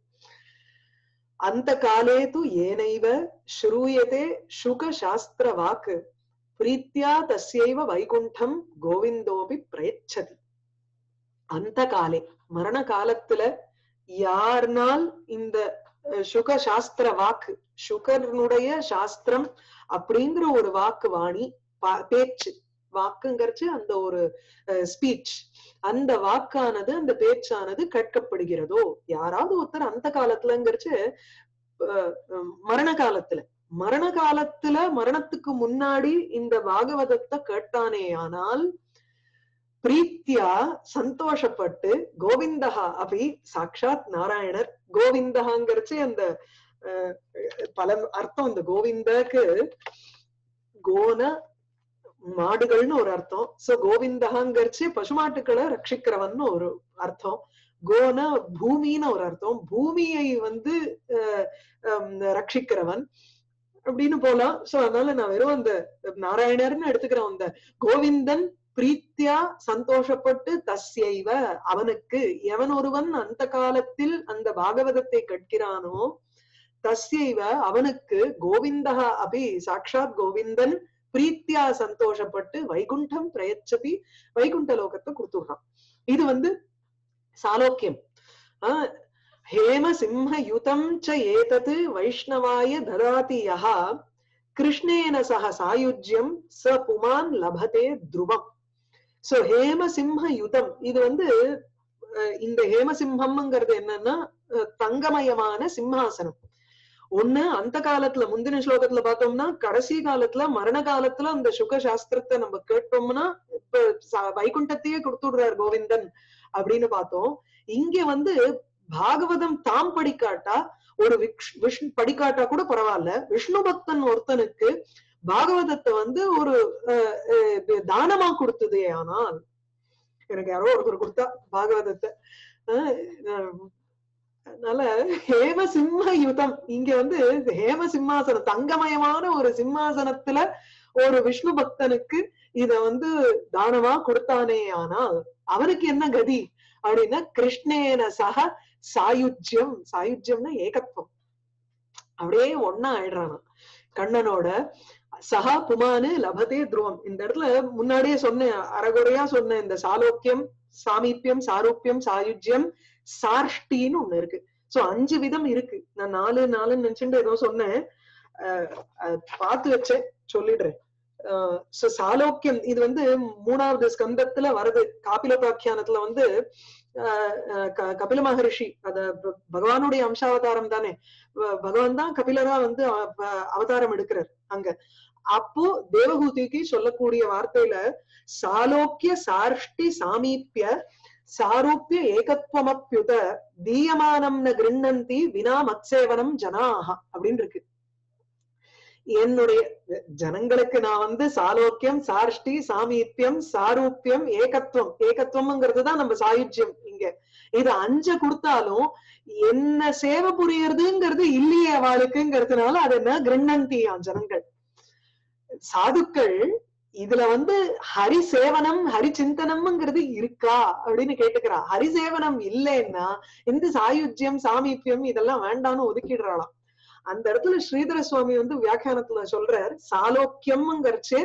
அந்த காலே து ஏனைவ ஸ்ரூயதே சுக சாஸ்திர வாக்கு பிரீத்தியா தஸ்யைவ வைகுண்டம் கோவிந்தோபி பிரயச்சதி அந்த காலே மரண காலத்துல யார்னால் இந்த அஹ், சுக சாஸ்திர வாக்கு சுகர்னுடைய சாஸ்திரம் அப்படிங்கிற ஒரு வாக்கு வாணி பா- பேச்சு வாக்குங்கிறச்சு அந்த ஒரு ஸ்பீச் அந்த வாக்கானது அந்த பேச்சானது கேட்கப்படுகிறதோ யாராவது ஒருத்தர் அந்த காலத்துலங்கிறச்சு அஹ், அஹ், மரண காலத்துல மரண காலத்துல மரணத்துக்கு முன்னாடி இந்த பாகவதத்தை கேட்டானே ஆனால் பிரீத்தியா சந்தோஷப்பட்டு கோவிந்தஹா அபி சாக்ஷாத் நாராயணர் கோவிந்தகாங்கிறச்சு அந்த அஹ், பல அர்த்தம் இந்த கோவிந்தக்கு கோன மாடுகள்னு ஒரு அர்த்தம் சோ கோவிந்தகாங்கிறச்சு பசுமாட்டுக்களை ரட்சிக்கிறவன்னு ஒரு அர்த்தம் கோன பூமின்னு ஒரு அர்த்தம் பூமியை வந்து அஹ், ஹம், ரட்சிக்கிறவன் அப்படின்னு போலாம் சோ அதனால நான் வெறும் அந்த நாராயணர்னு எடுத்துக்கிறேன் அந்த கோவிந்தன் பிரீத்தியா சந்தோஷப்பட்டு தஸ்யைவ அவனுக்கு எவன் ஒருவன் அந்த காலத்தில் அந்த பாகவதத்தை கற்கிறானோ தஸ்யைவ அவனுக்கு கோவிந்தா அபி சாக்ஷாத் கோவிந்தன் பிரீத்தியா சந்தோஷப்பட்டு வைகுண்டம் பிரயச்சதி வைகுண்ட லோகத்தை கொடுத்துடுறான் இது வந்து சாலோக்கியம் ஆஹ் ஹேம சிம்ம யுதம் ச ஏதத் வைஷ்ணவாய ததாதி யஹா கிருஷ்ணேன சக சாயுஜ்யம் ச புமான் லபதே துருவம் சோ ஹேம சிம்ம யுதம் இது வந்து அஹ், இந்த ஹேமசிம்மம்ங்கிறது என்னன்னா அஹ், தங்கமயமான சிம்ஹாசனம் ஒண்ணு அந்த காலத்துல முந்தின ஸ்லோகத்துல பார்த்தோம்னா கடைசி காலத்துல மரண காலத்துல அந்த சுக சாஸ்திரத்தை நம்ம கேட்டோம்னா இப்ப ச- வைகுண்டத்தையே கொடுத்துடுறார் கோவிந்தன் அப்படின்னு பார்த்தோம் இங்க வந்து பாகவதம் தாம் படிக்காட்டா ஒரு விக்ஷ்- விஷ்ணு படிக்காட்டா கூட பரவாயில்ல விஷ்ணு பக்தன் ஒருத்தனுக்கு பாகவதத்தை வந்து ஒரு அஹ், அஹ், தானமா கொடுத்ததே ஆனால் எனக்கு யாரோ ஒருத்தர் கொடுத்தா பாகவதத்தை அஹ், அஹ், அதனால ஹேம சிம்ம யுதம் இங்க வந்து ஹேம சிம்மாசனம் தங்கமயமான ஒரு சிம்மாசனத்துல ஒரு விஷ்ணு பக்தனுக்கு இத வந்து தானமா கொடுத்தானே ஆனால் அவனுக்கு என்ன கதி அப்படின்னா கிருஷ்ணேன சக சாயுஜ்யம் சாயுஜ்யம்னா ஏகத்துவம் அப்படியே ஒன்னா ஆயிடுறானா கண்ணனோட சகா புமானு லபதே துருவம் இந்த இடத்துல முன்னாடியே சொன்னேன் அறகுறையா சொன்ன இந்த சாலோக்கியம் சாமீப்பியம் சாரூப்பியம் சாயுஜ்யம் சார்ஷ்டின்னு ஒண்ணு இருக்கு சோ அஞ்சு விதம் இருக்கு நான் நாலு நாலுன்னு நினைச்சுட்டு ஏதோ சொன்னேன் அஹ் அஹ் பார்த்து வச்சேன் சொல்லிடுறேன் அஹ் so சாலோக்கியம் இது வந்து மூணாவது ஸ்கந்தத்துல வருது காபிலோபாக்கியானத்துல வந்து அஹ் அஹ் க- கபில மகரிஷி அத ப- பகவானுடைய அம்சாவதாரம் தானே வ- பகவான் தான் கபிலரா வந்து அவ- வ- அவதாரம் எடுக்கிறார் அங்க அப்போ தேவகூதிக்கு சொல்லக்கூடிய வார்த்தையில சாலோக்கிய சார்ஷ்டி சாமீப்பிய சாரூப்பிய ஏகத்துவமப்யுத தீயமானம் ந கிருண்ணந்தி வினா மத்சேவனம் ஜனாஹ அப்படின்னு இருக்கு என்னுடைய ஜனங்களுக்கு நான் வந்து சாலோக்கியம் சார்ஷ்டி சாமீப்பியம் சாரூப்பியம் ஏகத்துவம் ஏகத்துவம்ங்கிறது தான் நம்ம சாயுஜ்யம் இங்க இது அஞ்ச கொடுத்தாலும் என்ன சேவை புரியறதுங்கிறது இல்லையே அவளுக்குங்கிறதுனால அது என்ன கிருண்ணந்தியா ஜனங்கள் சாதுக்கள் இதுல வந்து ஹரி சேவனம் ஹரி சிந்தனம்ங்கிறது இருக்கா அப்படின்னு கேட்டுக்கிறா ஹரி சேவனம் இல்லைன்னா இந்த சாயுஜ்யம் சாமீப்பியம் இதெல்லாம் வேண்டாம்னு ஒதுக்கிடுறாளாம் அந்த இடத்துல ஸ்ரீதர சுவாமி வந்து வியாக்கியானத்துல சொல்றார் சாலோக்கியம்ங்கிறச்சு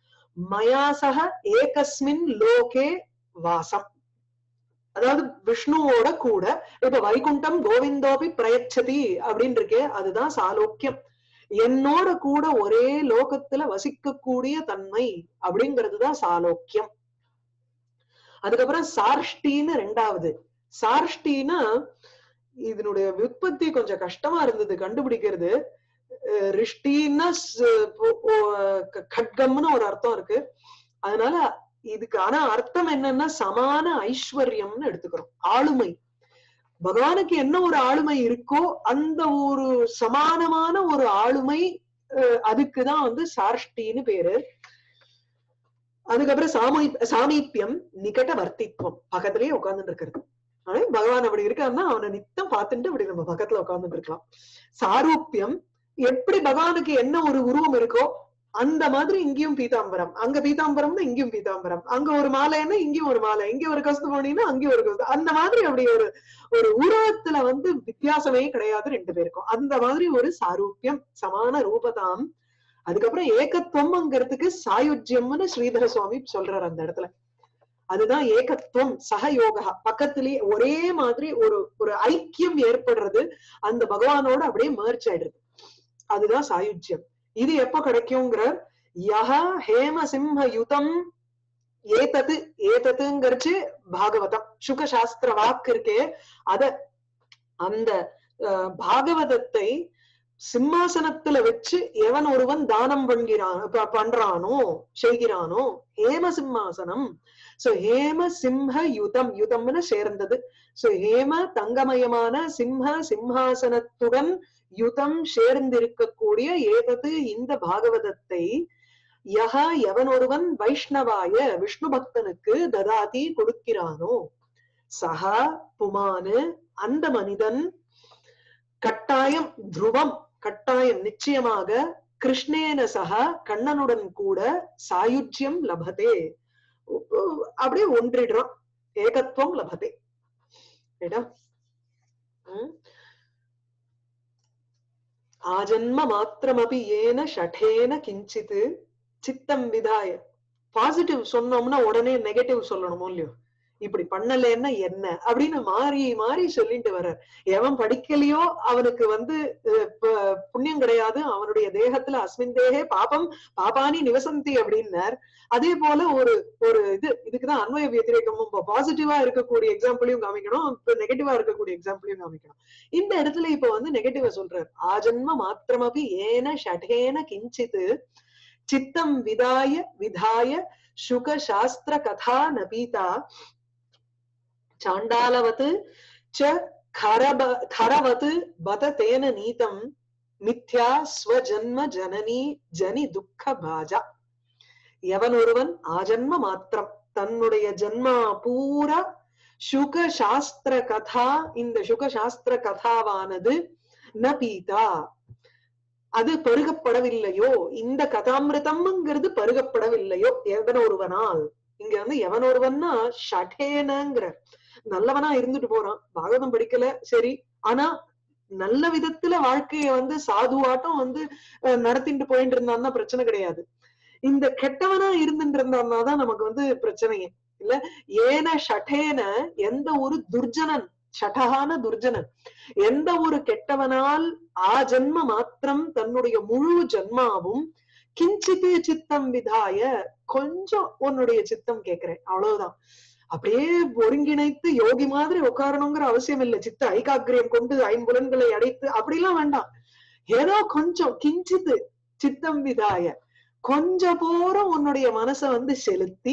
மயாசக ஏகஸ்மின் லோகே வாசம் அதாவது விஷ்ணுவோட கூட இப்ப வைகுண்டம் கோவிந்தோபி பிரயச்சதி அப்படின்னு இருக்கே அதுதான் சாலோக்கியம் என்னோட கூட ஒரே லோகத்துல வசிக்கக்கூடிய தன்மை அப்படிங்கிறதுதான் சாலோக்கியம் அதுக்கப்புறம் சார்ஷ்டின்னு ரெண்டாவது சார்ஷ்டின்னா இதனுடைய விற்பத்தி கொஞ்சம் கஷ்டமா இருந்தது கண்டுபிடிக்கிறது அஹ் ரிஷ்டின்னா ஸ்- ஒ- ஒ- க- கட்கம்னு ஒரு அர்த்தம் இருக்கு அதனால இதுக்கு ஆனா அர்த்தம் என்னன்னா சமான ஐஸ்வர்யம்னு எடுத்துக்கிறோம் ஆளுமை பகவானுக்கு என்ன ஒரு ஆளுமை இருக்கோ அந்த ஒரு சமானமான ஒரு ஆளுமை அஹ் அதுக்குதான் வந்து சார்ஷ்டின்னு பேரு அதுக்கப்புறம் சாமி சாமீப்பியம் நிகட வர்த்தித்வம் பக்கத்திலேயே உட்கார்ந்துட்டு இருக்கிறது ஆனா பகவான் அப்படி இருக்காருன்னா அவனை நித்தம் பார்த்துட்டு அப்படி நம்ம பக்கத்துல உட்கார்ந்துட்டு இருக்கலாம் சாரூப்பியம் எப்படி பகவானுக்கு என்ன ஒரு உருவம் இருக்கோ அந்த மாதிரி இங்கேயும் பீதாம்பரம் அங்க பீதாம்பரம்னா இங்கேயும் பீதாம்பரம் அங்க ஒரு மாலைன்னா இங்கேயும் ஒரு மாலை இங்க ஒரு கஸ்துமணின்னா அங்கேயும் ஒரு கஸ்து அந்த மாதிரி அப்படி ஒரு ஒரு உருவத்துல வந்து வித்தியாசமே கிடையாது ரெண்டு பேருக்கும் அந்த மாதிரி ஒரு சாரூப்பியம் சமான ரூபதாம் அதுக்கப்புறம் ஏகத்துவம்ங்கிறதுக்கு சாயுஜ்யம்னு ஸ்ரீதர சுவாமி சொல்றாரு அந்த இடத்துல அதுதான் ஏகத்துவம் சகயோகா பக்கத்திலேயே ஒரே மாதிரி ஒரு ஒரு ஐக்கியம் ஏற்படுறது அந்த பகவானோட அப்படியே மேர்ச் ஆயிடுது அதுதான் சாயுஜ்யம் இது எப்ப கிடைக்குங்கிற யஹ ஹேம சிம்ம யுதம் ஏதது ஏததுங்கிறச்சு பாகவதம் சுக சாஸ்திர வாக்கு இருக்கே அத அந்த அஹ், பாகவதத்தை சிம்மாசனத்துல வச்சு எவன் ஒருவன் தானம் பண்கிறான் ப- பண்றானோ செய்கிறானோ ஹேம சிம்மாசனம் சோ ஹேம சிம்ஹ யுதம் யுதம்னு சேர்ந்தது சோ ஹேம தங்கமயமான சிம்ஹ சிம்ஹாசனத்துடன் யுதம் சேர்ந்திருக்கக்கூடிய ஏதது இந்த பாகவதத்தை யக எவன் ஒருவன் வைஷ்ணவாய விஷ்ணு பக்தனுக்கு ததாதி கொடுக்கிறானோ சகா புமானு அந்த மனிதன் கட்டாயம் துருவம் கட்டாயம் நிச்சயமாக கிருஷ்ணேன சக கண்ணனுடன் கூட சாயுஜ்யம் லபதே உ- உ- அப்படியே ஒன்றிடுறான் ஏகத்துவம் லபதே ஏடா உம் ஆஜன்ம மாத்திரமபி ஏன ஷடேன கிஞ்சித் சித்தம் விதாய பாசிட்டிவ் சொன்னோம்னா உடனே நெகட்டிவ் சொல்லணுமோ இல்லையோ இப்படி பண்ணலைன்னா என்ன அப்படின்னு மாறி மாறி சொல்லிட்டு வர்றார் எவன் படிக்கலையோ அவனுக்கு வந்து அஹ், ப- புண்ணியம் கிடையாது அவனுடைய தேகத்துல அஸ்மின் தேகே பாபம் பாபானி நிவசந்தி அப்படின்னார் அதே போல ஒரு ஒரு இது இதுக்குதான் அன்வய வத்திரேகமும் பாசிட்டிவா இருக்கக்கூடிய எக்ஸாம்பிளையும் காமிக்கணும் இப்ப நெகட்டிவா இருக்கக்கூடிய எக்ஸாம்பிளையும் காமிக்கணும் இந்த இடத்துல இப்ப வந்து நெகட்டிவா சொல்றாரு ஆஜன்ம மாத்திரமபி ஏன ஷடேன கிஞ்சித் சித்தம் விதாய விதாய சுக சாஸ்திர கதா நபீதா சாண்டாலவத் ச खरब खरवत् बत तेन नीतम् மித்யா ஸ்வஜன்ம ஜனனி ஜனி துக்க பாஜா எவன் ஒருவன் ஆஜன்ம மாத்திரம் தன்னுடைய ஜன்மா பூரா சுக சாஸ்திர கதா இந்த சுக சாஸ்திர கதாவானது ந பீதா அது பருகப்படவில்லையோ இந்த கதாமிருதம்ங்கிறது பருகப்படவில்லையோ எவன் ஒருவனால் இங்க வந்து எவன் ஒருவன்னா ஷடேனங்கிற நல்லவனா இருந்துட்டு போறான் பாகவதம் படிக்கல சரி ஆனா நல்ல விதத்துல வாழ்க்கைய வந்து சாதுவாட்டம் வந்து அஹ், நடத்திட்டு போயிட்டு இருந்தான்னா பிரச்சனை கிடையாது இந்த கெட்டவனா இருந்துட்டு இருந்தான்னா தான் நமக்கு வந்து பிரச்சனையே இல்ல ஏன ஷடேன எந்த ஒரு துர்ஜனன் ஷடகான துர்ஜனன் எந்த ஒரு கெட்டவனால் ஆ ஜன்ம மாத்திரம் தன்னுடைய முழு ஜன்மாவும் கிஞ்சித்து சித்தம் விதாய கொஞ்சம் உன்னுடைய சித்தம் கேக்குறேன் அவ்வளவுதான் அப்படியே ஒருங்கிணைத்து யோகி மாதிரி உட்காரணுங்கிற அவசியம் இல்லை சித்த ஐகாக்கிரியம் கொண்டு ஐம்புலன்களை அடைத்து அப்படிலாம் வேண்டாம் ஏதோ கொஞ்சம் கிஞ்சித்து சித்தம் விதாய கொஞ்ச போறம் உன்னுடைய மனச வந்து செலுத்தி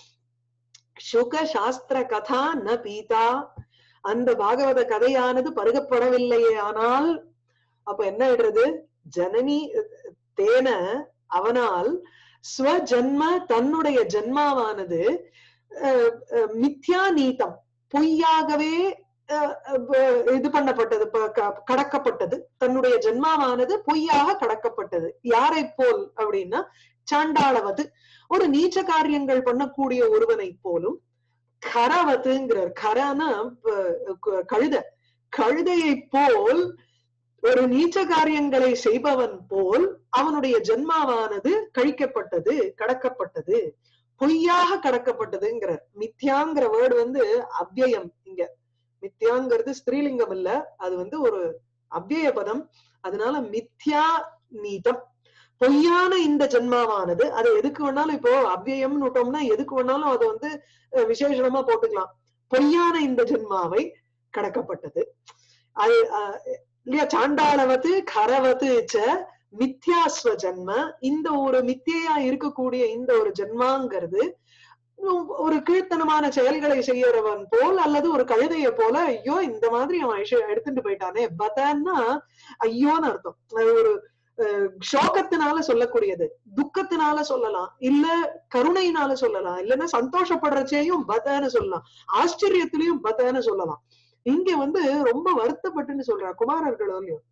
சுக சாஸ்திர கதா ந பீதா அந்த பாகவத கதையானது பருகப்படவில்லையே ஆனால் அப்ப என்ன ஆயிடுறது ஜனனி தேன அவனால் ஸ்வஜன்ம தன்னுடைய ஜன்மாவானது அஹ், அஹ், மித்யா நீதம் பொய்யாகவே அஹ், அஹ், இது பண்ணப்பட்டது ப- க- கடக்கப்பட்டது தன்னுடைய ஜென்மாவானது பொய்யாக கடக்கப்பட்டது யாரை போல் அப்படின்னா சாண்டாளவது ஒரு நீச்ச காரியங்கள் பண்ணக்கூடிய ஒருவனை போலும் கரவத்துங்கிறார் கரனா ப- க- கழுத கழுதையை போல் ஒரு நீச்ச காரியங்களை செய்பவன் போல் அவனுடைய ஜென்மாவானது கழிக்கப்பட்டது கடக்கப்பட்டது பொய்யாக கடக்கப்பட்டதுங்கிறார் மித்யாங்கிற வேர்டு வந்து அவ்யயம் இங்க மித்யாங்கிறது ஸ்திரீலிங்கம் இல்ல அது வந்து ஒரு அவ்யய பதம் அதனால மித்யா நீதம் பொய்யான இந்த ஜென்மாவானது அது எதுக்கு வேணாலும் இப்போ அவ்யயம்னு விட்டோம்னா எதுக்கு வேணாலும் அதை வந்து அஹ், விசேஷணமா போட்டுக்கலாம் பொய்யான இந்த ஜென்மாவை கடக்கப்பட்டது அது அஹ், இல்லையா சாண்டாளவத்து கரவத்து ச மித்யாஸ்வ ஜன்ம இந்த ஒரு மித்தியா இருக்கக்கூடிய இந்த ஒரு ஜென்மாங்கிறது உம் ஒரு கீழ்த்தனமான செயல்களை செய்யறவன் போல் அல்லது ஒரு கழுதைய போல ஐயோ இந்த மாதிரி அவன் விஷயம் எடுத்துட்டு போயிட்டானே பதன்னா ஐயோன்னு அர்த்தம் அது ஒரு அஹ், சோகத்தினால சொல்லக்கூடியது துக்கத்தினால சொல்லலாம் இல்ல கருணையினால சொல்லலாம் இல்லைன்னா சந்தோஷப்படுறச்சையும் பதன்னு சொல்லலாம் ஆச்சரியத்திலையும் பதன்னு சொல்லலாம் இங்க வந்து ரொம்ப வருத்தப்பட்டுன்னு சொல்றா குமாரர்கள் இல்லையோ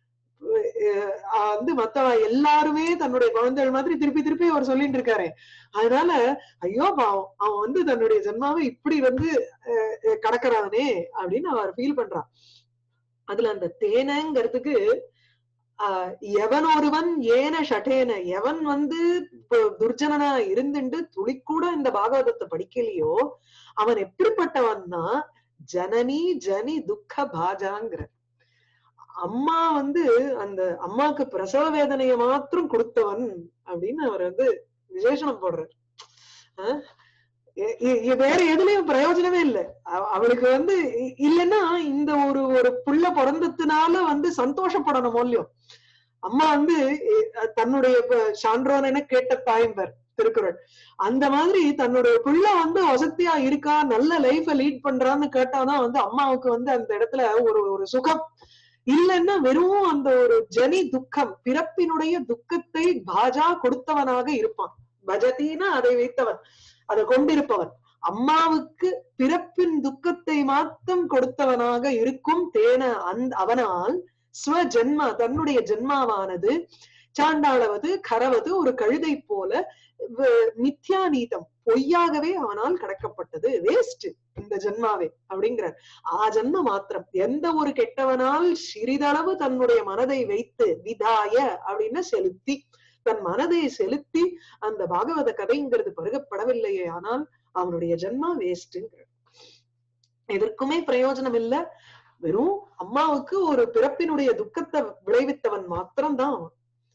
அஹ் வந்து மத்தவ எல்லாருமே தன்னுடைய குழந்தைகள் மாதிரி திருப்பி திருப்பி அவர் சொல்லிட்டு இருக்காரு அதனால ஐயோ பாவம் அவன் வந்து தன்னுடைய ஜென்மாவை இப்படி வந்து அஹ், அஹ், கடக்கறானே அப்படின்னு அவர் ஃபீல் பண்றான் அதுல அந்த தேனங்கிறதுக்கு ஆஹ் எவன் ஒருவன் ஏன ஷடேன எவன் வந்து இப்ப துர்ஜனனா இருந்துட்டு துளிக்கூட இந்த பாகவதத்தை படிக்கலையோ அவன் எப்படிப்பட்டவன்னா ஜனனி ஜனி துக்க பாஜாங்கிற அம்மா வந்து அந்த அம்மாக்கு பிரசவ வேதனையை மாத்திரம் கொடுத்தவன் அப்படின்னு அவர் வந்து விசேஷனம் போடுறார் ஆஹ் எ- எ- எ- வேற எதுலயும் பிரயோஜனமே இல்லை அவ- அவளுக்கு வந்து இ- இல்லைன்னா இந்த ஒரு ஒரு புள்ள பிறந்ததுனால வந்து சந்தோஷப்படணும் இல்லையோ அம்மா வந்து எ- தன்னுடைய ப- சான்றோன் கேட்ட தாயம்பர் திருக்குறள் அந்த மாதிரி தன்னுடைய புள்ள வந்து வசதியா இருக்கா நல்ல லைஃப லீட் பண்றான்னு கேட்டாதான் வந்து அம்மாவுக்கு வந்து அந்த இடத்துல ஒரு ஒரு சுகம் இல்லைன்னா வெறும் அந்த ஒரு ஜனி துக்கம் பிறப்பினுடைய துக்கத்தை பாஜா கொடுத்தவனாக இருப்பான் பஜதினா அதை வைத்தவன் அதை கொண்டிருப்பவன் அம்மாவுக்கு பிறப்பின் துக்கத்தை மாத்தம் கொடுத்தவனாக இருக்கும் தேன அந்த அவனால் ஸ்வஜன்மா தன்னுடைய ஜென்மாவானது சாண்டாளவது கரவது ஒரு கழுதை போல வ- மித்யா நீதம் பொய்யாகவே அவனால் கடக்கப்பட்டது வேஸ்ட் இந்த ஜென்மாவே அப்படிங்கிறார் ஆ ஜன்ம மாத்திரம் எந்த ஒரு கெட்டவனால் சிறிதளவு தன்னுடைய மனதை வைத்து விதாய அப்படின்னு செலுத்தி தன் மனதை செலுத்தி அந்த பாகவத கதைங்கிறது பருகப்படவில்லையே ஆனால் அவனுடைய ஜென்மா வேஸ்ட்ங்கிற எதற்குமே பிரயோஜனம் இல்ல வெறும் அம்மாவுக்கு ஒரு பிறப்பினுடைய துக்கத்தை விளைவித்தவன் மாத்திரம்தான் அவன்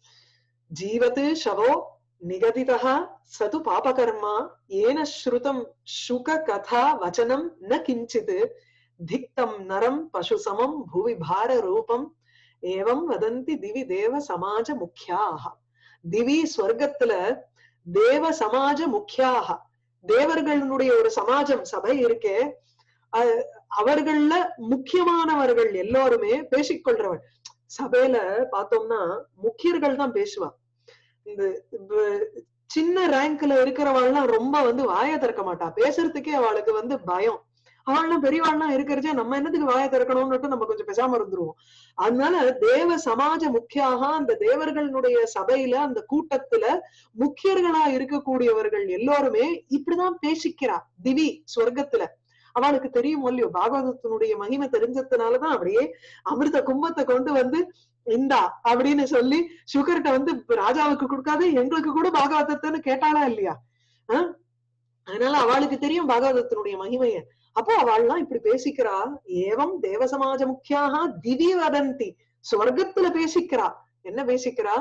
ஜீவத்து ஷவோ நிகதிதா சது பாபகர்மா ஏன ஸ்ருதம் சுக கதா வச்சனம் ந கிஞ்சித் திக்தம் நரம் பசு சமம் புவி பார ரூபம் ஏவம் வதந்தி திவி தேவ சமாஜ முக்கியாக திவி ஸ்வர்க்கத்துல தேவ சமாஜ முக்கியாக தேவர்களுடைய ஒரு சமாஜம் சபை இருக்கே அஹ், அவர்கள்ல முக்கியமானவர்கள் எல்லாருமே பேசிக்கொள்றவள் சபையில பார்த்தோம்னா முக்கியர்கள் தான் பேசுவா இந்த வ- சின்ன ரேங்க்ல இருக்கிறவாள்லாம் ரொம்ப வந்து வாயை திறக்க மாட்டா பேசுறதுக்கே அவளுக்கு வந்து பயம் அவள்லாம் பெரியவாள்லாம் இருக்கிறச்சே நம்ம என்னத்துக்கு வாயை திறக்கணும்னுட்டு நம்ம கொஞ்சம் பேசாம இருந்துருவோம் அதனால தேவ சமாஜ முக்கியாக அந்த தேவர்களுடைய சபையில அந்த கூட்டத்துல முக்கியர்களா இருக்கக்கூடியவர்கள் எல்லாருமே இப்படிதான் பேசிக்கிறா திவி சொர்க்கத்துல அவளுக்கு தெரியும் இல்லையோ பாகவதத்தினுடைய மகிமை தெரிஞ்சதுனாலதான் அப்படியே அமிர்த கும்பத்தை கொண்டு வந்து இந்தா அப்படின்னு சொல்லி சுகர்கிட்ட வந்து ராஜாவுக்கு கொடுக்காது எங்களுக்கு கூட பாகவதத்தைன்னு கேட்டாளா இல்லையா ஆஹ்? அதனால அவளுக்கு தெரியும் பாகவதத்தினுடைய மகிமைய அப்போ அவள்லாம் இப்படி பேசிக்கிறா ஏவம் தேவசமாஜ முக்கியாக திவி வதந்தி சொர்க்கத்துல பேசிக்கிறா என்ன பேசிக்கிறா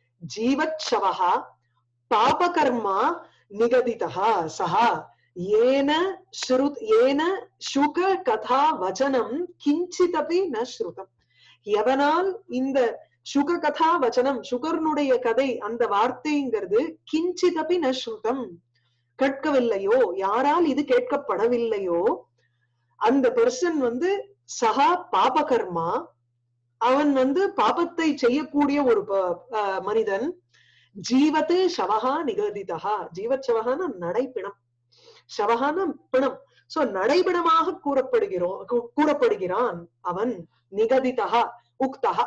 ஜீவச்சவஹா பாபகர்மா நிகதிதா சஹா ஏன ஸ்ருத் ஏன சுக கதா வச்சனம் கிஞ்சிதபி ந ஸ்ருதம் எவனால் இந்த சுக கதா வச்சனம் சுகர்னுடைய கதை அந்த வார்த்தைங்கிறது கிஞ்சிதபி ந ஸ்ருதம் கேட்கவில்லையோ யாரால் இது கேட்கப்படவில்லையோ அந்த பெர்சன் வந்து சகா பாபகர்மா அவன் வந்து பாபத்தை செய்யக்கூடிய ஒரு ப- அஹ் மனிதன் ஜீவத்து ஷவஹா நிகதிதா ஜீவத் ஷவஹான நடைப்பிணம் ஷவஹான பிணம் சோ நடைபிணமாக கூறப்படுகிறோம் கூ- கூறப்படுகிறான் அவன் நிகதிதா உக்தா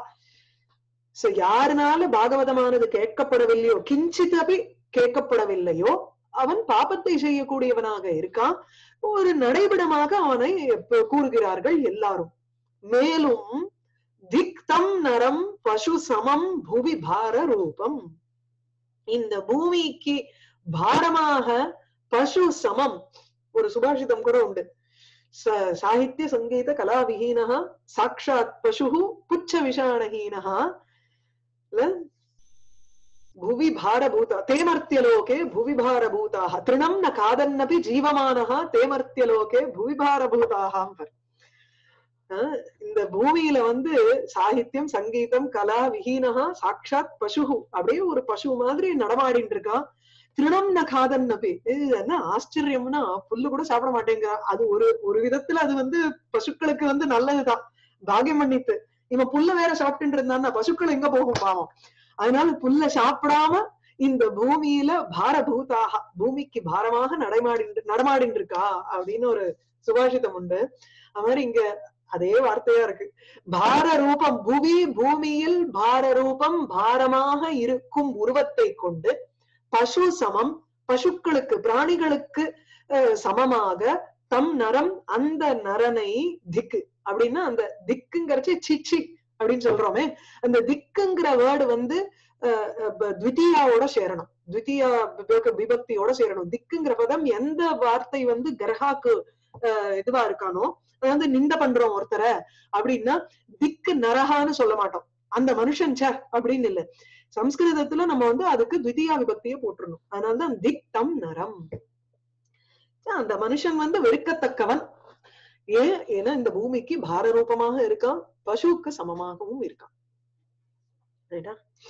சோ யாருனால பாகவதமானது கேட்கப்படவில்லையோ கிஞ்சிதபி கேட்கப்படவில்லையோ அவன் பாபத்தை செய்யக்கூடியவனாக இருக்கான் ஒரு நடைபிடமாக அவனை ப- கூறுகிறார்கள் எல்லாரும் மேலும் திக்தம் நரம் பசு சமம் புவி பார ரூபம் இந்த பூமிக்கு பாரமாக பசு சமம் ஒரு சுபாஷிதம் கூட உண்டு ச- சாகித்ய சங்கீத கலாவிஹீனः சாட்சாத் பசு புச்ச விஷாணஹீனः இல்ல? भुवि भारभूत तेमर्त्यलोके भुवि भारभूताः तृणं न खादन्नपि जीवमानः तेमर्त्यलोके भुवि भारभूताः அஹ் இந்த பூமியில வந்து சாகித்யம் சங்கீதம் கலா விஹீனஹா சாட்சாத் பசுகு அப்படியே ஒரு பசு மாதிரி நடமாடிட்டு இருக்கான் திருணம் ந காதன் நபி இது என்ன ஆச்சரியம்னா புல்லு கூட சாப்பிட மாட்டேங்கிறான் அது ஒரு ஒரு விதத்துல அது வந்து பசுக்களுக்கு வந்து நல்லதுதான் பாகியம் பண்ணித்து இவன் புல்ல வேற சாப்பிட்டு இருந்தான்னா பசுக்கள் எங்க போகும் பாவம் அதனால புல்ல சாப்பிடாம இந்த பூமியில பாரபூதாக பூமிக்கு பாரமாக நடமாடி நடமாடிட்டு இருக்கா அப்படின்னு ஒரு சுபாஷிதம் உண்டு அது மாதிரி இங்க அதே வார்த்தையா இருக்கு பார ரூபம் புவி பூமியில் பார ரூபம் பாரமாக இருக்கும் உருவத்தை கொண்டு பசு சமம் பசுக்களுக்கு பிராணிகளுக்கு அஹ், சமமாக தம் நரம் அந்த நரனை திக்கு அப்படின்னா அந்த திக்குங்கிறச்சு சிச்சி அப்படின்னு சொல்றோமே அந்த திக்குங்கிற வேர்டு வந்து அஹ், அஹ், ப- த்விதீயாவோட சேரணும் த்விதீயா விப- விபக்தியோட சேரணும் திக்குங்கிற பதம் எந்த வார்த்தை வந்து கர்ஹாக்கு அஹ், இதுவா இருக்கானோ அதாவது நிந்த பண்றோம் ஒருத்தரை அப்படின்னா திக்கு நரகான்னு சொல்ல மாட்டோம் அந்த மனுஷன் சார் அப்படின்னு இல்ல சம்ஸ்கிருதத்துல நம்ம வந்து அதுக்கு த்விதீயா விபக்தியை போட்டுறணும் அதனாலதான் திக் தம் நரம் அந்த மனுஷன் வந்து வெறுக்கத்தக்கவன் ஏன் ஏன்னா இந்த பூமிக்கு பாரரூபமாக இருக்கான் பசுவுக்கு சமமாகவும் இருக்கான் ரைட்டா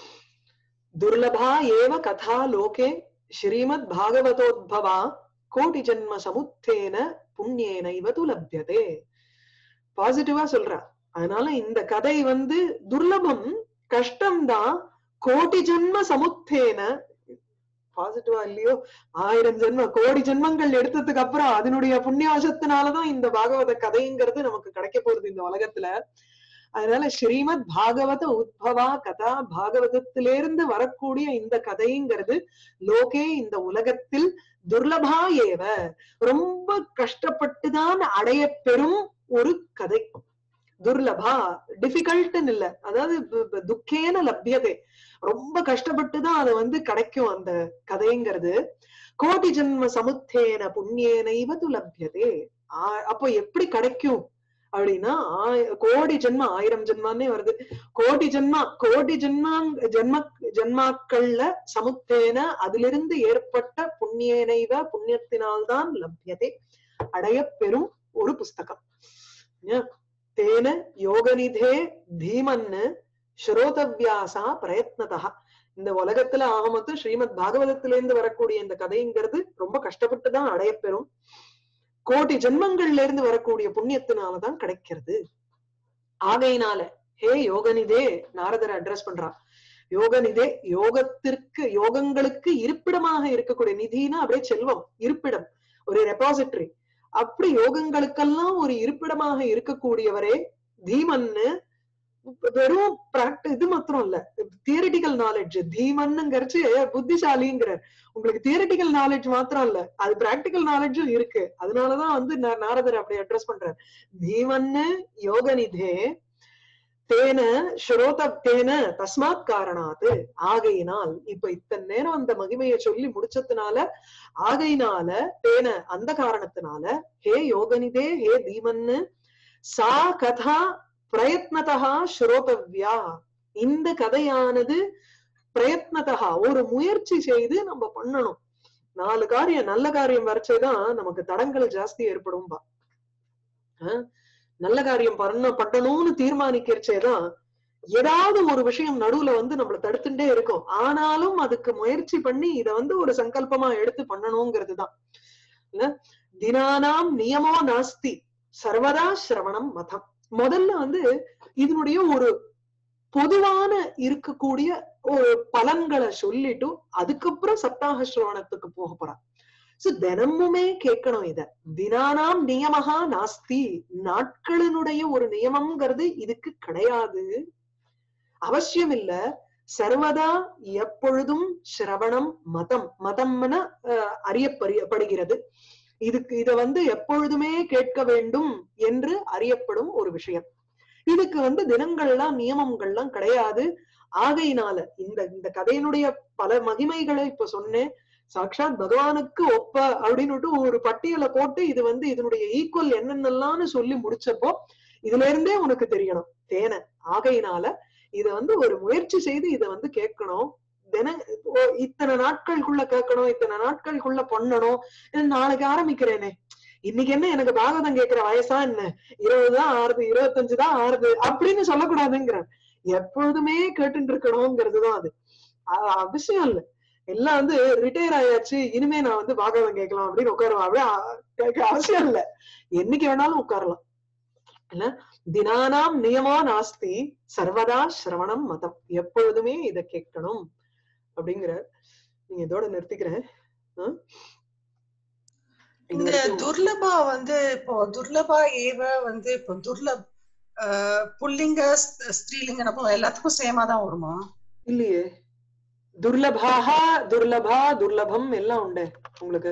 துர்லபா ஏவ கதா லோகே ஸ்ரீமத் பாகவதோத்பவா கோடி ஜன்ம சமுத்தேன புண்ணியேன இவது லப்யதே பாசிட்டிவா சொல்றா அதனால இந்த கதை வந்து துர்லபம் கஷ்டம்தான் கோடி ஜென்ம சமுத்தேன பாசிட்டிவா இல்லையோ ஆயிரம் ஜென்ம கோடி ஜென்மங்கள் எடுத்ததுக்கு அப்புறம் அதனுடைய புண்ணியவசத்தினாலதான் இந்த பாகவத கதைங்கிறது நமக்கு கிடைக்க போகுது இந்த உலகத்துல அதனால ஸ்ரீமத் பாகவத உத்பவா கதா பாகவதத்திலிருந்து வரக்கூடிய இந்த கதைங்கிறது லோகே இந்த உலகத்தில் துர்லபா ஏவ ரொம்ப கஷ்டப்பட்டுதான் அடைய பெறும் ஒரு கதை துர்லபா டிஃபிகல்ட்னு இல்ல அதாவது து- து- துக்கேன லப்யதே ரொம்ப கஷ்டப்பட்டுதான் அது வந்து கிடைக்கும் அந்த கதைங்கிறது கோடி ஜென்ம சமுத்தேன புண்ணியேனைவ து லப்யதே ஆ- அப்போ எப்படி கிடைக்கும் அப்படின்னா ஆய- கோடி ஜென்ம ஆயிரம் ஜென்மான்னே வருது கோடி ஜென்மா கோடி ஜென்மா ஜென்ம ஜென்மாக்கள்ல சமுத்தேன அதிலிருந்து ஏற்பட்ட புண்ணியனைவ புண்ணியத்தினால்தான் லப்யதே அடைய பெறும் ஒரு புஸ்தகம் ஏன்? தேன யோகநிதே தீமன்னு ஸ்ரோதவ்யாசா பிரயத்னதா இந்த உலகத்துல ஆக மொத்தம் ஸ்ரீமத் பாகவதத்திலிருந்து வரக்கூடிய இந்த கதைங்கிறது ரொம்ப கஷ்டப்பட்டுதான் அடைய பெறும் கோடி ஜென்மங்கள்ல இருந்து வரக்கூடிய புண்ணியத்தினாலதான் கிடைக்கிறது ஆகையினால ஹே யோகனிதே நாரதர் அட்ரஸ் பண்றான் யோகநிதே யோகத்திற்கு யோகங்களுக்கு இருப்பிடமாக இருக்கக்கூடிய நிதினா அப்படியே செல்வம் இருப்பிடம் ஒரு ரெபாசிட்டரி அப்படி யோகங்களுக்கெல்லாம் ஒரு இருப்பிடமாக இருக்கக்கூடியவரே தீமன்னு வெறும் பிராக்டி இது மாத்திரம் இல்ல தியரிட்டிக்கல் நாலேஜ் தீமன்னுங்கிறச்சு புத்திசாலிங்கிறார் உங்களுக்கு தியரிட்டிக்கல் நாலேஜ் மாத்திரம் இல்ல அது பிராக்டிக்கல் நாலேஜும் இருக்கு அதனாலதான் வந்து நா- நாரதர் அப்படி அட்ரஸ் பண்றார் தீமன்னு யோகநிதே தேன ஸ்ரோதப்தேன தஸ்மாத் காரணாத்து ஆகையினால் இப்ப இத்தனை நேரம் அந்த மகிமையை சொல்லி முடிச்சதுனால ஆகையினால தேன அந்த காரணத்தினால ஹே யோகனிதே ஹே தீமன்னு சா கதா பிரயத்னதா ஸ்ரோதவ்யா இந்த கதையானது பிரயத்னதா ஒரு முயற்சி செய்து நம்ம பண்ணணும் நாலு காரியம் நல்ல காரியம் வரைச்சேதான் நமக்கு தடங்கள் ஜாஸ்தி ஏற்படும்பா ஆஹ் நல்ல காரியம் பண்ண பண்ணணும்னு தீர்மானிக்கிறச்சேதான் ஏதாவது ஒரு விஷயம் நடுவுல வந்து நம்மள தடுத்துட்டே இருக்கும் ஆனாலும் அதுக்கு முயற்சி பண்ணி இத வந்து ஒரு சங்கல்பமா எடுத்து பண்ணணுங்கிறது தான் இல்ல தினானாம் நியமோ நாஸ்தி சர்வதா சிரவணம் மதம் முதல்ல வந்து இதனுடைய ஒரு பொதுவான இருக்கக்கூடிய ஒரு பலன்களை சொல்லிட்டு அதுக்கப்புறம் சப்தாக சிரவணத்துக்கு போக போறான் சோ தினமுமே கேட்கணும் இத தினானாம் நியமகா நாஸ்தி நாட்களினுடைய ஒரு நியமம்ங்கிறது இதுக்கு கிடையாது அவசியம் இல்ல சர்வதா எப்பொழுதும் சிரவணம் மதம் மதம்னு அஹ், அறியப்படுகிறது இதுக்கு இத வந்து எப்பொழுதுமே கேட்க வேண்டும் என்று அறியப்படும் ஒரு விஷயம் இதுக்கு வந்து தினங்கள்லாம் நியமங்கள்லாம் கிடையாது ஆகையினால இந்த இந்த கதையினுடைய பல மகிமைகளை இப்ப சொன்னேன் சாக்ஷாத் பகவானுக்கு ஒப்ப அப்படின்னுட்டு ஒரு பட்டியலை போட்டு இது வந்து இதனுடைய ஈக்குவல் என்னென்னலாம்னு சொல்லி முடிச்சப்போ இதுல இருந்தே உனக்கு தெரியணும் தேன ஆகையினால இத வந்து ஒரு முயற்சி செய்து இத வந்து கேட்கணும் தின ஓ, இத்தனை நாட்களுக்குள்ள கேட்கணும் இத்தனை நாட்களுக்குள்ள பண்ணணும் இது நாளைக்கு ஆரம்பிக்கிறேனே இன்னைக்கு என்ன எனக்கு பாகவதம் கேட்கிற வயசா என்ன இருபதுதான் ஆறுது இருபத்தஞ்சு தான் ஆறுது அப்படின்னு சொல்லக்கூடாதுங்கிறேன் எப்பொழுதுமே கேட்டுட்டு இருக்கணுங்கிறதுதான் அது அ- அவசியம் இல்ல எல்லாம் வந்து ரிட்டையர் ஆயாச்சு இனிமே நான் வந்து பாகவதம் கேட்கலாம் அப்படின்னு உட்காருவேன் அப்படியே அ- கேட்க அவசியம் இல்ல என்னைக்கு வேணாலும் உட்காரலாம் இல்ல தினானாம் நியமா நாஸ்தி சர்வதா சிரவணம் மதம் எப்பொழுதுமே இத கேட்கணும் அப்படிங்கிற நீங்க இதோட நிறுத்திக்கிறேன் ஆ? இது இந்த வரைக்கும் துர்லபா வந்து இப்போ துர்லபா ஏவ வந்து இப்போ துர்லப் ஆஹ் புல்லிங்க ஸ்த்- ஸ்திரீலிங்க நம்ம எல்லாத்துக்கும் சேமா தான் வருமா இல்லையே துர்லபாக துர்லபா துர்லபம் எல்லாம் உண்டு உங்களுக்கு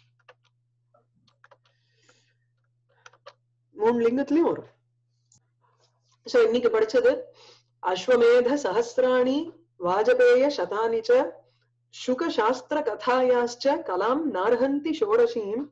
மூணு லிங்கத்திலயும் வரும் சோ இன்னைக்கு படிச்சது அஸ்வமேத சஹசிராணி வாஜபேய சதானி ச சுக சாஸ்திர கதாயாச்ச கலாம் நார்ஹந்தி ஷோடசீம்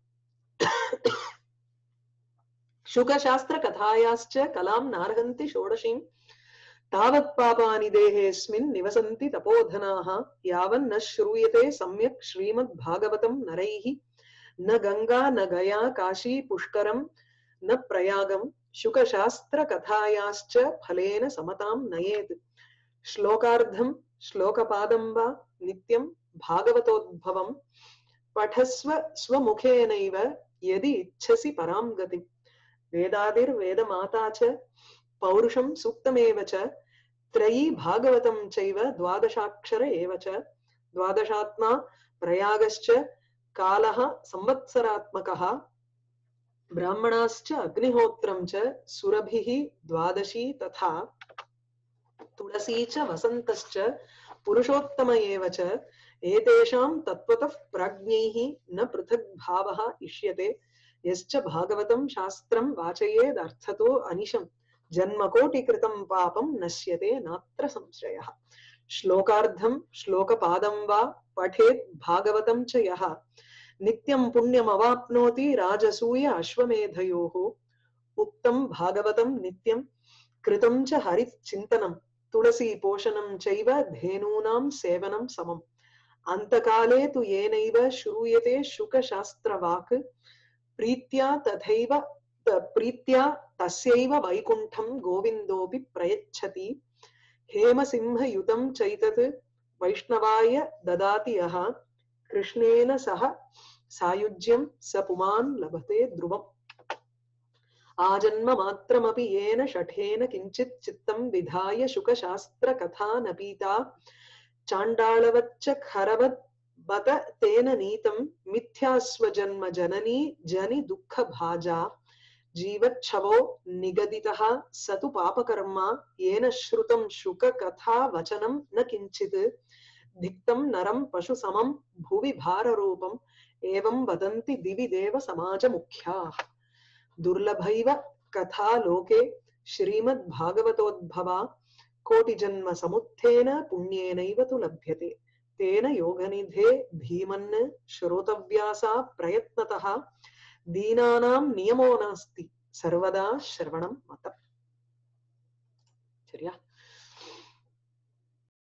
शुकशास्त्र कथायाश्च कलां नार्हन्ति षोडशीम् तावत् पापानि देहेऽस्मिन् निवसन्ति तपोधनाः यावन्न श्रूयते सम्यक् श्रीमद्भागवतं नरैः न गङ्गा न गया काशी पुष्करं न प्रयागं शुकशास्त्रकथायाश्च फलेन समतां नयेत् श्लोकार्धं श्लोकपादं वा नित्यं भागवतोद्भवं पठस्व स्वमुखेनैव यदि इच्छसि परां गतिम् वेदादिर्वेदमाता च पौरुषं सूक्तमेव च त्रयी भागवतं चैव द्वादशाक्षर एव च द्वादशात्मा प्रयागश्च कालः संवत्सरात्मकः ब्राह्मणाश्च अग्निहोत्रं च सुरभिः द्वादशी तथा तुलसी च वसन्तश्च पुरुषोत्तम एव च एतेषां तत्त्वतः प्राज्ञैः न पृथग् भावः इष्यते यश्च भागवतं शास्त्रं वाचयेदर्थतो अनिशम् जन्मकोटिकृतं पापं नश्यते नात्र संशयः श्लोकार्धं श्लोकपादं वा पठेत् भागवतं च यः नित्यं पुण्यमवाप्नोति राजसूय अश्वमेधयोः उक्तं भागवतं नित्यं कृतं च हरिचिन्तनं तुलसीपोषणं चैव धेनूनां सेवनं समम् अन्तकाले तु येनैव श्रूयते शुकशास्त्रवाक् प्रीत्या तथैव त- प्रीत्या तस्यैव वैकुण्ठं गोविन्दोऽपि प्रयच्छति हेमसिंहयुतं चैतत् वैष्णवाय ददाति यः कृष्णेन सह सायुज्यं स पुमान् लभते ध्रुवम् आजन्म मात्रमपि येन शठेन किञ्चित् चित्तं विधाय शुकशास्त्रकथा न पीता चाण्डालवच्च खरवत् बत तेन नीतं मिथ्यास्वजन्म जननी जनि दुःखभाजा जीवच्छवो निगदितः स तु पापकर्मा येन श्रुतं शुककथा वचनं न किञ्चित् धिक्तं नरं पशुसमं भुवि भाररूपम् एवं वदन्ति दिवि देव समाजमुख्याः दुर्लभैव कथा लोके श्रीमद्भागवतोद्भवा कोटिजन्मसमुत्थेन पुण्येनैव तु लभ्यते तेन योगनिधे धीमन् श्रोतव्या सा प्रयत्नतः दीनानां नियमो नास्ति सर्वदा श्रवणं मतम् சரியா